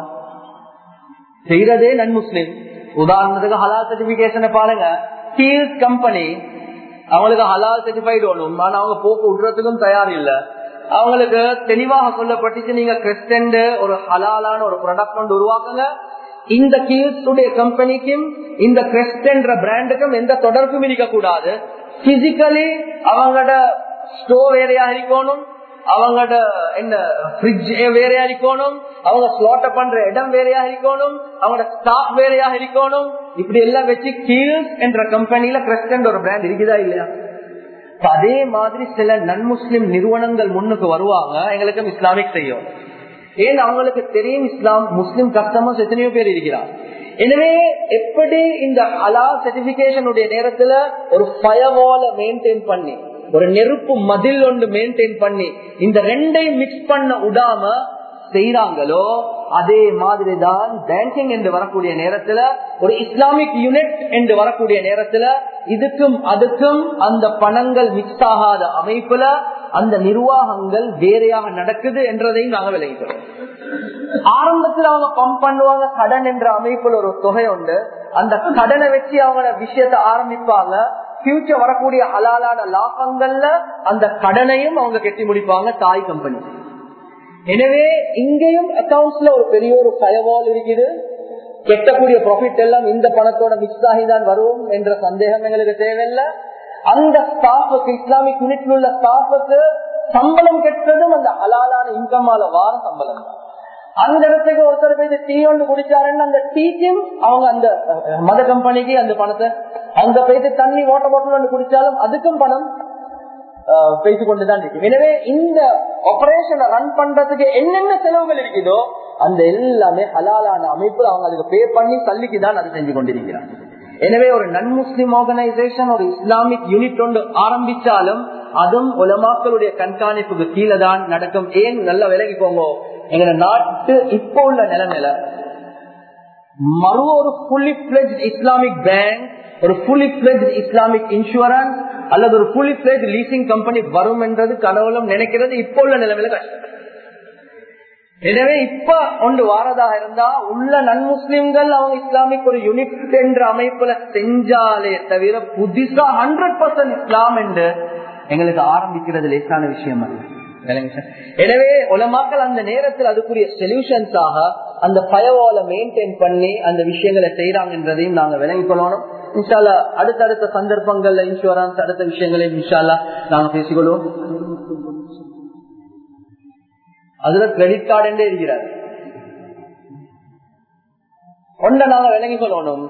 செய்யறதே நன் முஸ்லிம் உதாரணத்துக்கு ஹலால் சர்டிபிகேஷனை பாருங்க ஸ்டீல்ஸ் கம்பெனி அவங்களுக்கு ஹலால் சர்டிஃபைடு ஒண்ணும் ஆனா அவங்க போக்கு விடுறதுக்கும் தயார் இல்ல அவங்களுக்கு தெளிவாக சொல்லப்பட்டுச்சு நீங்க கிறிஸ்டன் ஒரு ஹலாலான ஒரு ப்ராடக்ட் ஒன்று உருவாக்குங்க இந்த கீழ்ஸுடைய கம்பெனிக்கும் இந்த கிறிஸ்டன்ற பிராண்டுக்கும் எந்த தொடர்பும் இருக்கக்கூடாது பிசிக்கலி அவங்களோட ஸ்டோர் வேறையா இருக்கணும் அவங்களோட என்ன ஃப்ரிட்ஜ் வேறையா இருக்கணும் அவங்க ஸ்லோட்ட பண்ற இடம் வேறையா இருக்கணும் அவங்களோட ஸ்டாக் வேறையா இருக்கணும் இப்படி எல்லாம் வச்சு கீழ்ஸ் என்ற கம்பெனில கிறிஸ்டன் ஒரு பிராண்ட் இருக்குதா இல்லையா அதே மாதிரி சில நன்முஸ்லிம் நிறுவனங்கள் முன்னுக்கு வருவாங்க எங்களுக்கும் இஸ்லாமிக் செய்யும் ஏன் அவங்களுக்கு தெரியும் இஸ்லாம் முஸ்லிம் கஸ்டமர்ஸ் எத்தனையோ பேர் இருக்கிறார் எனவே எப்படி இந்த அலா சர்டிபிகேஷனுடைய நேரத்துல ஒரு ஃபயர்வால மெயின்டைன் பண்ணி ஒரு நெருப்பு மதில் ஒன்று மெயின்டைன் பண்ணி இந்த ரெண்டையும் மிக்ஸ் பண்ண விடாம செய்யறாங்களோ அதே மாதிரி தான் பேங்கிங் என்று வரக்கூடிய நேரத்துல ஒரு இஸ்லாமிக் யூனிட் என்று வரக்கூடிய நேரத்துல இதுக்கும் அதுக்கும் அந்த பணங்கள் மிக்ஸ் ஆகாத அமைப்புல அந்த நிர்வாகங்கள் வேறையாக நடக்குது என்றதையும் நாங்க விளைவிக்கிறோம் ஆரம்பத்துல அவங்க பம்ப் பண்ணுவாங்க கடன் என்ற அமைப்புல ஒரு தொகை உண்டு அந்த கடனை வச்சு அவங்க விஷயத்த ஆரம்பிப்பாங்க பியூச்சர் வரக்கூடிய ஹலாலான லாபங்கள்ல அந்த கடனையும் அவங்க கெட்டி முடிப்பாங்க தாய் கம்பெனி எனவே இங்கேயும் அக்கௌண்ட்ஸ்ல ஒரு பெரிய ஒரு ஃபயர்வால் இருக்குது கெட்டக்கூடிய ப்ராஃபிட் எல்லாம் இந்த பணத்தோட மிக்ஸ் ஆகிதான் வரும் என்ற சந்தேகம் எங்களுக்கு தேவையில்லை அந்த ஸ்டாஃபுக்கு இஸ்லாமிக் யூனிட்ல உள்ள ஸ்டாஃபுக்கு சம்பளம் கெட்டதும் அந்த ஹலாலான இன்கமால வார சம்பளம் தான் அந்த இடத்துக்கு ஒருத்தர் போய் டீ ஒன்று குடிச்சாருன்னு அந்த டீக்கும் அவங்க அந்த மத கம்பெனிக்கு அந்த பணத்தை அங்க போயிட்டு தண்ணி வாட்டர் பாட்டில் ஒன்று குடிச்சாலும் அதுக்கும் பணம் பேசிக் கொண்டுதான் இருக்கு எனவே இந்த ஆபரேஷனை ரன் பண்றதுக்கு என்னென்ன செலவுகள் இருக்குதோ அந்த எல்லாமே ஹலாலான அமைப்புல அவங்க அதுக்கு பே பண்ணி தள்ளிக்கு தான் அது செஞ்சு கொண்டிருக்கிறாங்க எனவே ஒரு நன் முஸ்லிம் ஆர்கனைசேஷன் ஒரு இஸ்லாமிக் யூனிட் ஒன்று ஆரம்பிச்சாலும் அதுவும் உலமாக்களுடைய கண்காணிப்புக்கு கீழே தான் நடக்கும் ஏன் நல்ல விலகிக்கோங்க எங்க நாட்டு இப்போ உள்ள நிலைமையில மறு ஒரு ஃபுல்லி பிளெஜ் இஸ்லாமிக் பேங்க் ஒரு ஃபுல்லி பிளெஜ் இஸ்லாமிக் இன்சூரன்ஸ் அல்லது ஒரு ஃபுல்லி பிளெஜ் லீசிங் கம்பெனி வரும் என்றது கடவுளும் நினைக்கிறது இப்போ உள்ள நிலைமையில கஷ்டம் எனவே இப்ப ஒன்று வாரதாக இருந்தா உள்ள நன்முஸ்லிம்கள் அவங்க இஸ்லாமிக் ஒரு யூனிட் என்ற அமைப்புல செஞ்சாலே தவிர புதுசா ஹண்ட்ரட் பர்சன்ட் இஸ்லாம் என்று எங்களுக்கு ஆரம்பிக்கிறது லேசான விஷயம் அல்ல எனவே உலமாக்கள் அந்த நேரத்தில் அதுக்குரிய சொல்யூஷன்ஸாக அந்த பயவால மெயின்டைன் பண்ணி அந்த விஷயங்களை செய்யறாங்கன்றதையும் நாங்க விளங்கிக் கொள்ளணும் இன்ஷால்லா அடுத்தடுத்த சந்தர்ப்பங்கள்ல இன்சூரன்ஸ் அடுத்த விஷயங்களையும் இன்ஷால்லா நாங்க பேசிக்கொள்வோம் அதுல கிரெடிட் கார்டு இருக்கிறார் ஒன்றை நாங்க விளங்கி சொல்லணும்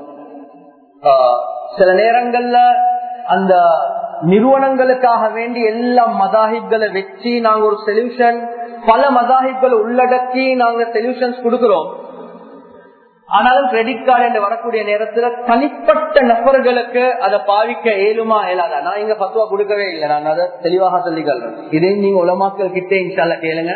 சில நேரங்கள்ல அந்த நிறுவனங்களுக்காக வேண்டி எல்லா மதாஹிப்களை வச்சு நாங்க ஒரு சொல்யூஷன் பல மதாஹிப்களை உள்ளடக்கி நாங்க சொல்யூஷன்ஸ் கொடுக்கிறோம் ஆனாலும் கிரெடிட் கார்டு என்று வரக்கூடிய நேரத்துல தனிப்பட்ட நபர்களுக்கு அதை பாவிக்க ஏழுமா இயலாதா நான் இங்க பத்துவா கொடுக்கவே இல்லை நான் அதை தெளிவாக சொல்லிக்கிறேன் இதே நீங்க உலமாக்கள் கிட்டே இன்ஷால்ல கேளுங்க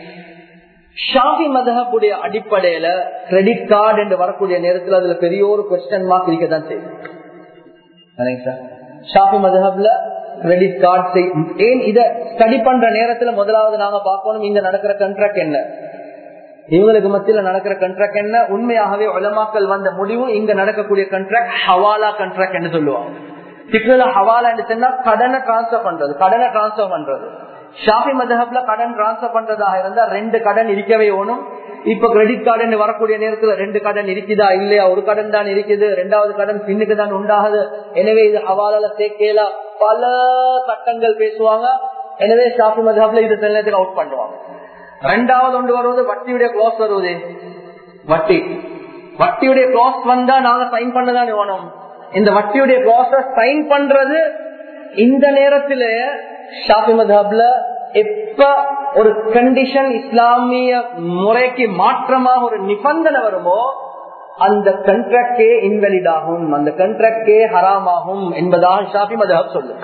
ஷாஃபி மதஹபுடைய அடிப்படையில கிரெடிட் கார்டு என்று வரக்கூடிய நேரத்தில் அதுல பெரிய ஒரு கொஸ்டின் மார்க் இருக்கதான் செய்யும் ஷாஃபி மதஹப்ல கிரெடிட் கார்டு ஏன் இத ஸ்டடி பண்ற நேரத்துல முதலாவது நாங்க பார்க்கணும் இங்க நடக்கிற கண்ட்ராக்ட் என்ன இவங்களுக்கு மத்தியில நடக்கிற கண்ட்ராக்ட் என்ன உண்மையாகவே உலமாக்கள் வந்த முடிவு இங்க நடக்கக்கூடிய கண்ட்ராக்ட் ஹவாலா கண்ட்ராக்ட் என்று சொல்லுவாங்க திக்குல ஹவாலா என்று சொன்னா கடனை டிரான்ஸ்பர் பண்றது கடனை டிரான்ஸ்பர் பண்றது ஷாஃபி மதஹப்ல கடன் டிரான்ஸ்பர் பண்றதாக இருந்தா ரெண்டு கடன் இருக்கவே வேணும் இப்ப கிரெடிட் கார்டு வரக்கூடிய நேரத்துல ரெண்டு கடன் இருக்குதா இல்லையா ஒரு கடன் தான் இருக்குது ரெண்டாவது கடன் பின்னுக்கு தான் உண்டாகுது எனவே இது ஹவாலால சேர்க்கல பல சட்டங்கள் பேசுவாங்க எனவே ஷாஃபி மதஹப்ல இது சில நேரத்துக்கு அவுட் பண்ணுவாங்க ரெண்டாவது ஒன்று வருவது வட்டியுடைய க்ளோஸ் வருவது வட்டி வட்டியுடைய க்ளோஸ் வந்தா நாங்க சைன் பண்ணதான் வேணும் இந்த வட்டியுடைய க்ளோஸ சைன் பண்றது இந்த நேரத்துல ஷாஃபி மதப்ல எப்ப ஒரு கண்டிஷன் இஸ்லாமிய முறைக்கு மாற்றமாக ஒரு நிபந்தனை வருமோ அந்த கண்ட்ராக்டே இன்வெலிட் ஆகும் அந்த கண்ட்ராக்டே ஹராமாகும் என்பதாக ஷாஃபி மதஹப் சொல்லு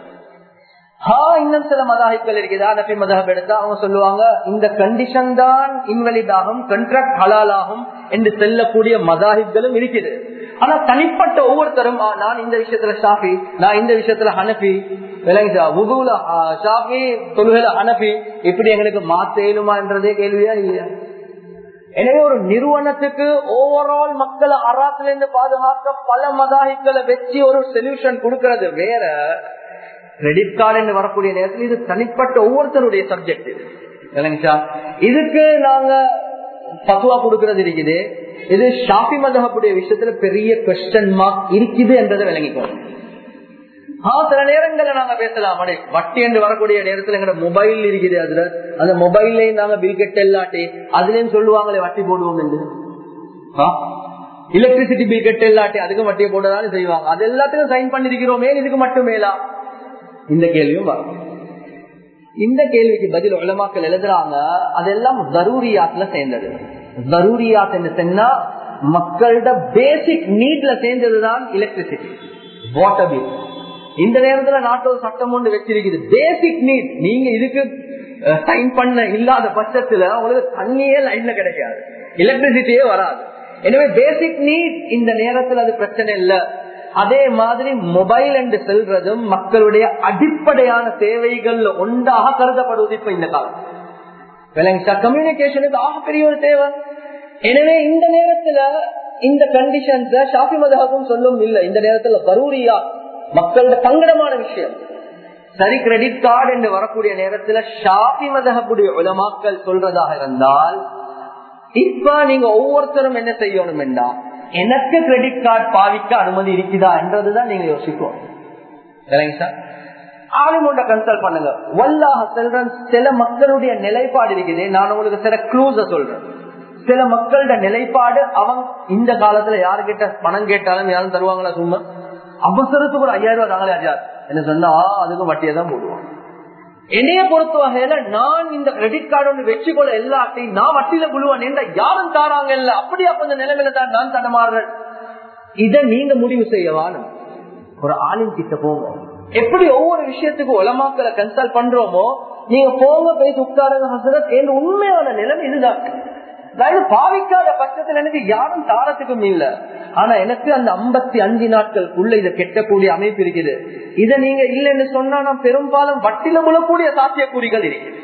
இன்னும் சில மதாஹிப்கள் இருக்குது அனபி மதஹப் எடுத்தா அவங்க சொல்லுவாங்க இந்த கண்டிஷன் தான் இன்வெலிட் ஆகும் கண்ட்ராக்ட் ஹலால் ஆகும் என்று செல்லக்கூடிய மதாஹிப்களும் இருக்குது ஆனா தனிப்பட்ட ஒவ்வொருத்தரும் நான் இந்த விஷயத்துல ஷாஃபி நான் இந்த விஷயத்துல ஹனபி விளங்கிச்சா உகுல ஷாஃபி தொழுகையில ஹனபி இப்படி எங்களுக்கு மாத்த இயலுமா என்றதே கேள்வியா இல்லையா எனவே ஒரு நிறுவனத்துக்கு ஓவரால் மக்களை அறாத்துல இருந்து பாதுகாக்க பல மதாஹிப்களை வச்சு ஒரு சொல்யூஷன் கொடுக்கறது வேற கிரெடிட் கார்டு வரக்கூடிய நேரத்தில் இது தனிப்பட்ட ஒவ்வொருத்தருடைய சப்ஜெக்ட் இல்லைங்கச்சா இதுக்கு நாங்க பத்துவா கொடுக்கறது இருக்குது இது ஷாஃபி மதகப்புடைய விஷயத்துல பெரிய கொஸ்டன் மார்க் இருக்குது என்றதை விளங்கிக்கோங்க ஆஹ் சில நேரங்கள்ல நாங்க பேசலாம் அடே வட்டி என்று வரக்கூடிய நேரத்துல எங்க மொபைல் இருக்குது அதுல அந்த மொபைல்லையும் நாங்க பில் கெட்ட இல்லாட்டி அதுலயும் சொல்லுவாங்களே வட்டி போடுவோம் என்று எலக்ட்ரிசிட்டி பில் கெட்ட இல்லாட்டி அதுக்கு வட்டியை போடதான் செய்வாங்க அது எல்லாத்துக்கும் சைன் பண்ணிருக்கிறோமே இதுக்கு மட்டும் மேலா இந்த கேள்வியும் வரும் இந்த கேள்விக்கு பதில் உலமாக்கள் எழுதுறாங்க அதெல்லாம் ஜரூரியாத்துல சேர்ந்தது ஜரூரியாத் என்று சொன்னா மக்களோட பேசிக் நீட்ல சேர்ந்ததுதான் எலக்ட்ரிசிட்டி வாட்டர் பில் இந்த நேரத்துல நாட்டோட சட்டம் ஒன்று வச்சிருக்குது பேசிக் நீட் நீங்க இதுக்கு சைன் பண்ண இல்லாத பட்சத்துல உங்களுக்கு தண்ணியே லைன்ல கிடைக்காது எலக்ட்ரிசிட்டியே வராது எனவே பேசிக் நீட் இந்த நேரத்துல அது பிரச்சனை இல்லை அதே மாதிரி மொபைல் என்று செல்றதும் மக்களுடைய அடிப்படையான தேவைகள் ஒன்றாக கருதப்படுவது இப்ப இந்த காலம் கம்யூனிகேஷனுக்கு ஆக பெரிய ஒரு தேவை எனவே இந்த நேரத்துல இந்த கண்டிஷன்ஸ் ஷாஃபி மதகம் சொல்லும் இல்லை இந்த நேரத்துல கரூரியா மக்களோட சங்கடமான விஷயம் சரி கிரெடிட் கார்டு என்று வரக்கூடிய நேரத்துல ஷாஃபி மதகப்புடைய உலமாக்கள் சொல்றதாக இருந்தால் இப்ப நீங்க ஒவ்வொருத்தரும் என்ன செய்யணும் என்றா எனக்கு கிரெடிட் கார்டு பாவிக்க அனுமதி இருக்குதா என்றதுதான் நீங்க யோசிக்கும் சார் ஆளுமோட கன்சல்ட் பண்ணுங்க வல்லாக செல்றேன் சில மக்களுடைய நிலைப்பாடு இருக்குது நான் உங்களுக்கு சில க்ளூஸ சொல்றேன் சில மக்களோட நிலைப்பாடு அவங்க இந்த காலத்துல யாருக்கிட்ட பணம் கேட்டாலும் யாரும் தருவாங்களா சும்மா அவசரத்துக்கு ஒரு ஐயாயிரம் ரூபாய் தாங்களே ஐயா என்ன சொன்னா அதுக்கும் வட்டியை தான் போடுவான் என்னைய பொறுத்த வகையில நான் இந்த கிரெடிட் கார்டு ஒன்று வச்சு கொள்ள எல்லாத்தையும் நான் வட்டியில குழுவான் என்ற யாரும் தாராங்க இல்ல அப்படி அப்ப இந்த நிலைமையில தான் நான் தடமாறுறேன் இதை நீங்க முடிவு செய்யவானும் ஒரு ஆளின் கிட்ட போங்க எப்படி ஒவ்வொரு விஷயத்துக்கும் உலமாக்களை கன்சல்ட் பண்றோமோ நீங்க போங்க போய் உட்காருங்க ஹசரத் என் உண்மையான நிலைமை இதுதான் அதாவது பாவிக்காத பட்சத்தில் எனக்கு யாரும் தாரத்துக்கும் இல்ல ஆனா எனக்கு அந்த ஐம்பத்தி அஞ்சு நாட்களுக்குள்ள இதை கெட்டக்கூடிய அமைப்பு இருக்குது இதை நீங்க இல்லைன்னு சொன்னா நான் பெரும்பாலும் வட்டில முழக்கூடிய சாத்தியக்கூறிகள் இருக்குது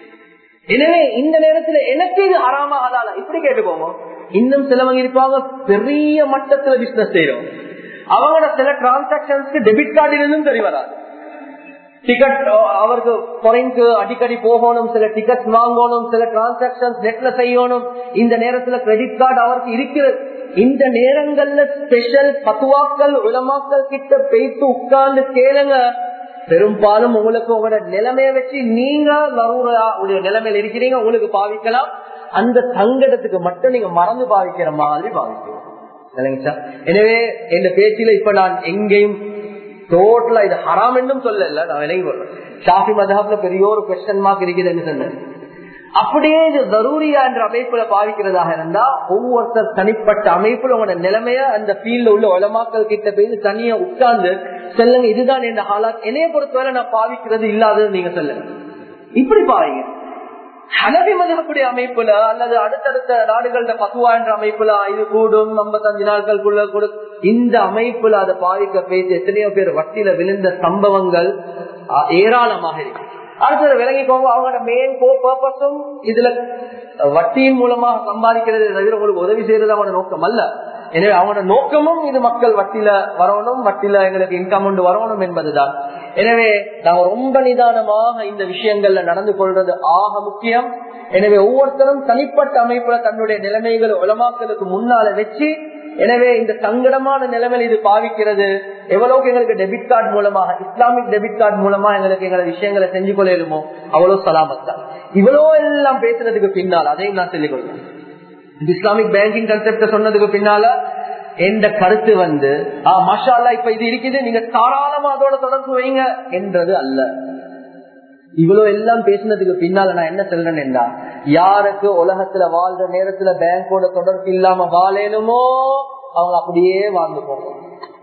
எனவே இந்த நேரத்துல எனக்கு இது அறாம ஆதால இப்படி கேட்டுக்கோங்க இன்னும் சிலவங்க இருப்பாங்க பெரிய மட்டத்துல பிசினஸ் செய்யறோம் அவங்களோட சில டிரான்சாக்சன்ஸ்க்கு டெபிட் கார்டு இருந்தும் தெரிய வராது டிக்கெட் அவருக்கு பொறைக்கு அடிக்கடி போகணும் சில டிக்கெட் வாங்கணும் சில டிரான்சாக்சன் நெட்ல செய்யணும் இந்த நேரத்துல கிரெடிட் கார்டு அவருக்கு இருக்கிற இந்த நேரங்கள்ல ஸ்பெஷல் பத்துவாக்கள் உலமாக்கள் கிட்ட போயிட்டு உட்கார்ந்து கேளுங்க பெரும்பாலும் உங்களுக்கு உங்களோட நிலைமைய வச்சு நீங்க லரூரா உடைய நிலைமையில இருக்கிறீங்க உங்களுக்கு பாவிக்கலாம் அந்த சங்கடத்துக்கு மட்டும் நீங்க மறந்து பாவிக்கிற மாதிரி பாவிக்கிறோம் இல்லைங்க சார் எனவே இந்த பேச்சில இப்ப நான் எங்கேயும் டோட்டலா இது ஹராம் என்றும் சொல்லல நான் விலகி கொள்றேன் ஷாஃபி மதஹப்ல பெரிய ஒரு கொஸ்டின் மார்க் இருக்குதுன்னு சொன்னேன் அப்படியே இது தரூரியா என்ற அமைப்புல பாவிக்கிறதாக இருந்தா ஒவ்வொருத்தர் தனிப்பட்ட அமைப்புல உங்களோட நிலைமைய அந்த ஃபீல்ட்ல உள்ள உலமாக்கள் கிட்ட போய் தனியா உட்கார்ந்து சொல்லுங்க இதுதான் என்ன ஹாலாத் என்னைய பொறுத்தவரை நான் பாவிக்கிறது இல்லாதது நீங்க சொல்லுங்க இப்படி பாருங்க ஹனவி மதகக்கூடிய அமைப்புல அல்லது அடுத்தடுத்த நாடுகள பசுவா என்ற அமைப்புல இது கூடும் ஐம்பத்தஞ்சு நாட்களுக்குள்ள கூட இந்த அமைப்புல அதை பாதிக்க பேசி எத்தனையோ பேர் வட்டியில விழுந்த சம்பவங்கள் ஏராளமாக இருக்கு அடுத்தது விளங்கிக்கோங்க அவங்களோட மெயின் பர்பஸும் இதுல வட்டியின் மூலமாக சம்பாதிக்கிறது தவிர உங்களுக்கு உதவி செய்யறது அவனோட நோக்கம் அல்ல எனவே அவனோட நோக்கமும் இது மக்கள் வட்டியில வரணும் வட்டியில எங்களுக்கு இன்கம் கொண்டு வரணும் என்பதுதான் எனவே நாங்க ரொம்ப நிதானமாக இந்த விஷயங்கள்ல நடந்து கொள்றது ஆக முக்கியம் எனவே ஒவ்வொருத்தரும் தனிப்பட்ட அமைப்புல தன்னுடைய நிலைமைகளை உலமாக்களுக்கு முன்னால வச்சு எனவே இந்த சங்கடமான நிலைமையில் இது பாவிக்கிறது எவ்வளவுக்கு எங்களுக்கு டெபிட் கார்டு மூலமாக இஸ்லாமிக் டெபிட் கார்டு மூலமா எங்களுக்கு எங்களை விஷயங்களை செஞ்சு கொள்ளையிலுமோ அவ்வளவு சலாமத்தான் இவ்வளோ எல்லாம் பேசுறதுக்கு பின்னால் அதையும் நான் சொல்லிக் கொள்வேன் இஸ்லாமிக் பேங்கிங் கன்செப்ட சொன்னதுக்கு பின்னால எந்த கருத்து வந்து மஷாலா இப்ப இது இருக்குது நீங்க தாராளமா அதோட தொடர்பு வைங்க என்றது அல்ல இவ்வளவு எல்லாம் பேசினதுக்கு பின்னால நான் என்ன சொல்றேன்னா யாருக்கு உலகத்துல வாழ்ற நேரத்துல பேங்கோட தொடர்பு இல்லாம வாழணுமோ அவங்க அப்படியே வாழ்ந்து போகும்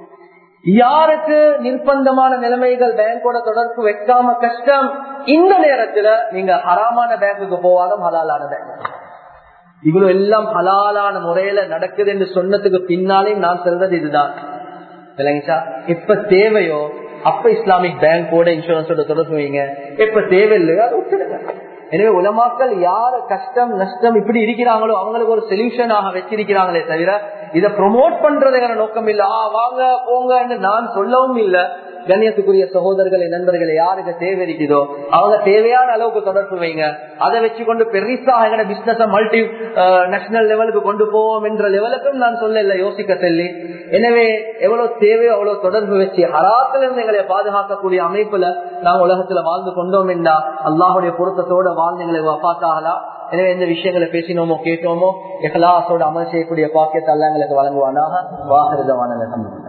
யாருக்கு நிர்பந்தமான நிலைமைகள் பேங்கோட தொடர்பு வைக்காம கஷ்டம் இந்த நேரத்துல நீங்க ஹராமான பேங்குக்கு போவாலும் ஹலாலான பேங்க் இவ்வளவு எல்லாம் ஹலாலான முறையில நடக்குது என்று சொன்னதுக்கு பின்னாலே நான் சொல்றது இதுதான் இல்லைங்கச்சா எப்ப தேவையோ அப்ப இஸ்லாமிக் பேங்கோட இன்சூரன்ஸோட தொடர்பு வைங்க எப்ப தேவையில்லையோ அதை விட்டுடுங்க எனவே உலமாக்கள் யார கஷ்டம் நஷ்டம் இப்படி இருக்கிறாங்களோ அவங்களுக்கு ஒரு சொல்யூஷனாக வச்சிருக்கிறாங்களே தவிர இதை ப்ரொமோட் பண்றது நோக்கம் இல்ல ஆ வாங்க போங்க நான் சொல்லவும் இல்லை கண்ணியத்துக்குரிய சகோதரர்களை நண்பர்களை யாருக்கு தேவை இருக்குதோ அவங்க தேவையான அளவுக்கு தொடர்பு வைங்க அதை வச்சு கொண்டு பெருசா எங்க பிசினஸ் மல்டி நேஷனல் லெவலுக்கு கொண்டு போவோம் என்ற லெவலுக்கும் நான் சொல்ல யோசிக்க சொல்லி எனவே எவ்வளவு தேவையோ அவ்வளவு தொடர்பு வச்சு ஹராத்துல இருந்து எங்களை பாதுகாக்கக்கூடிய அமைப்புல நாங்க உலகத்துல வாழ்ந்து கொண்டோம் என்றா அல்லாஹுடைய பொருத்தத்தோட வாழ்ந்து எங்களை பார்த்தாகலாம் எனவே எந்த விஷயங்களை பேசினோமோ கேட்டோமோ எஹலாசோட அமல் செய்யக்கூடிய பாக்கியத்தை அல்ல எங்களுக்கு வழங்குவானாக வாகரிதமான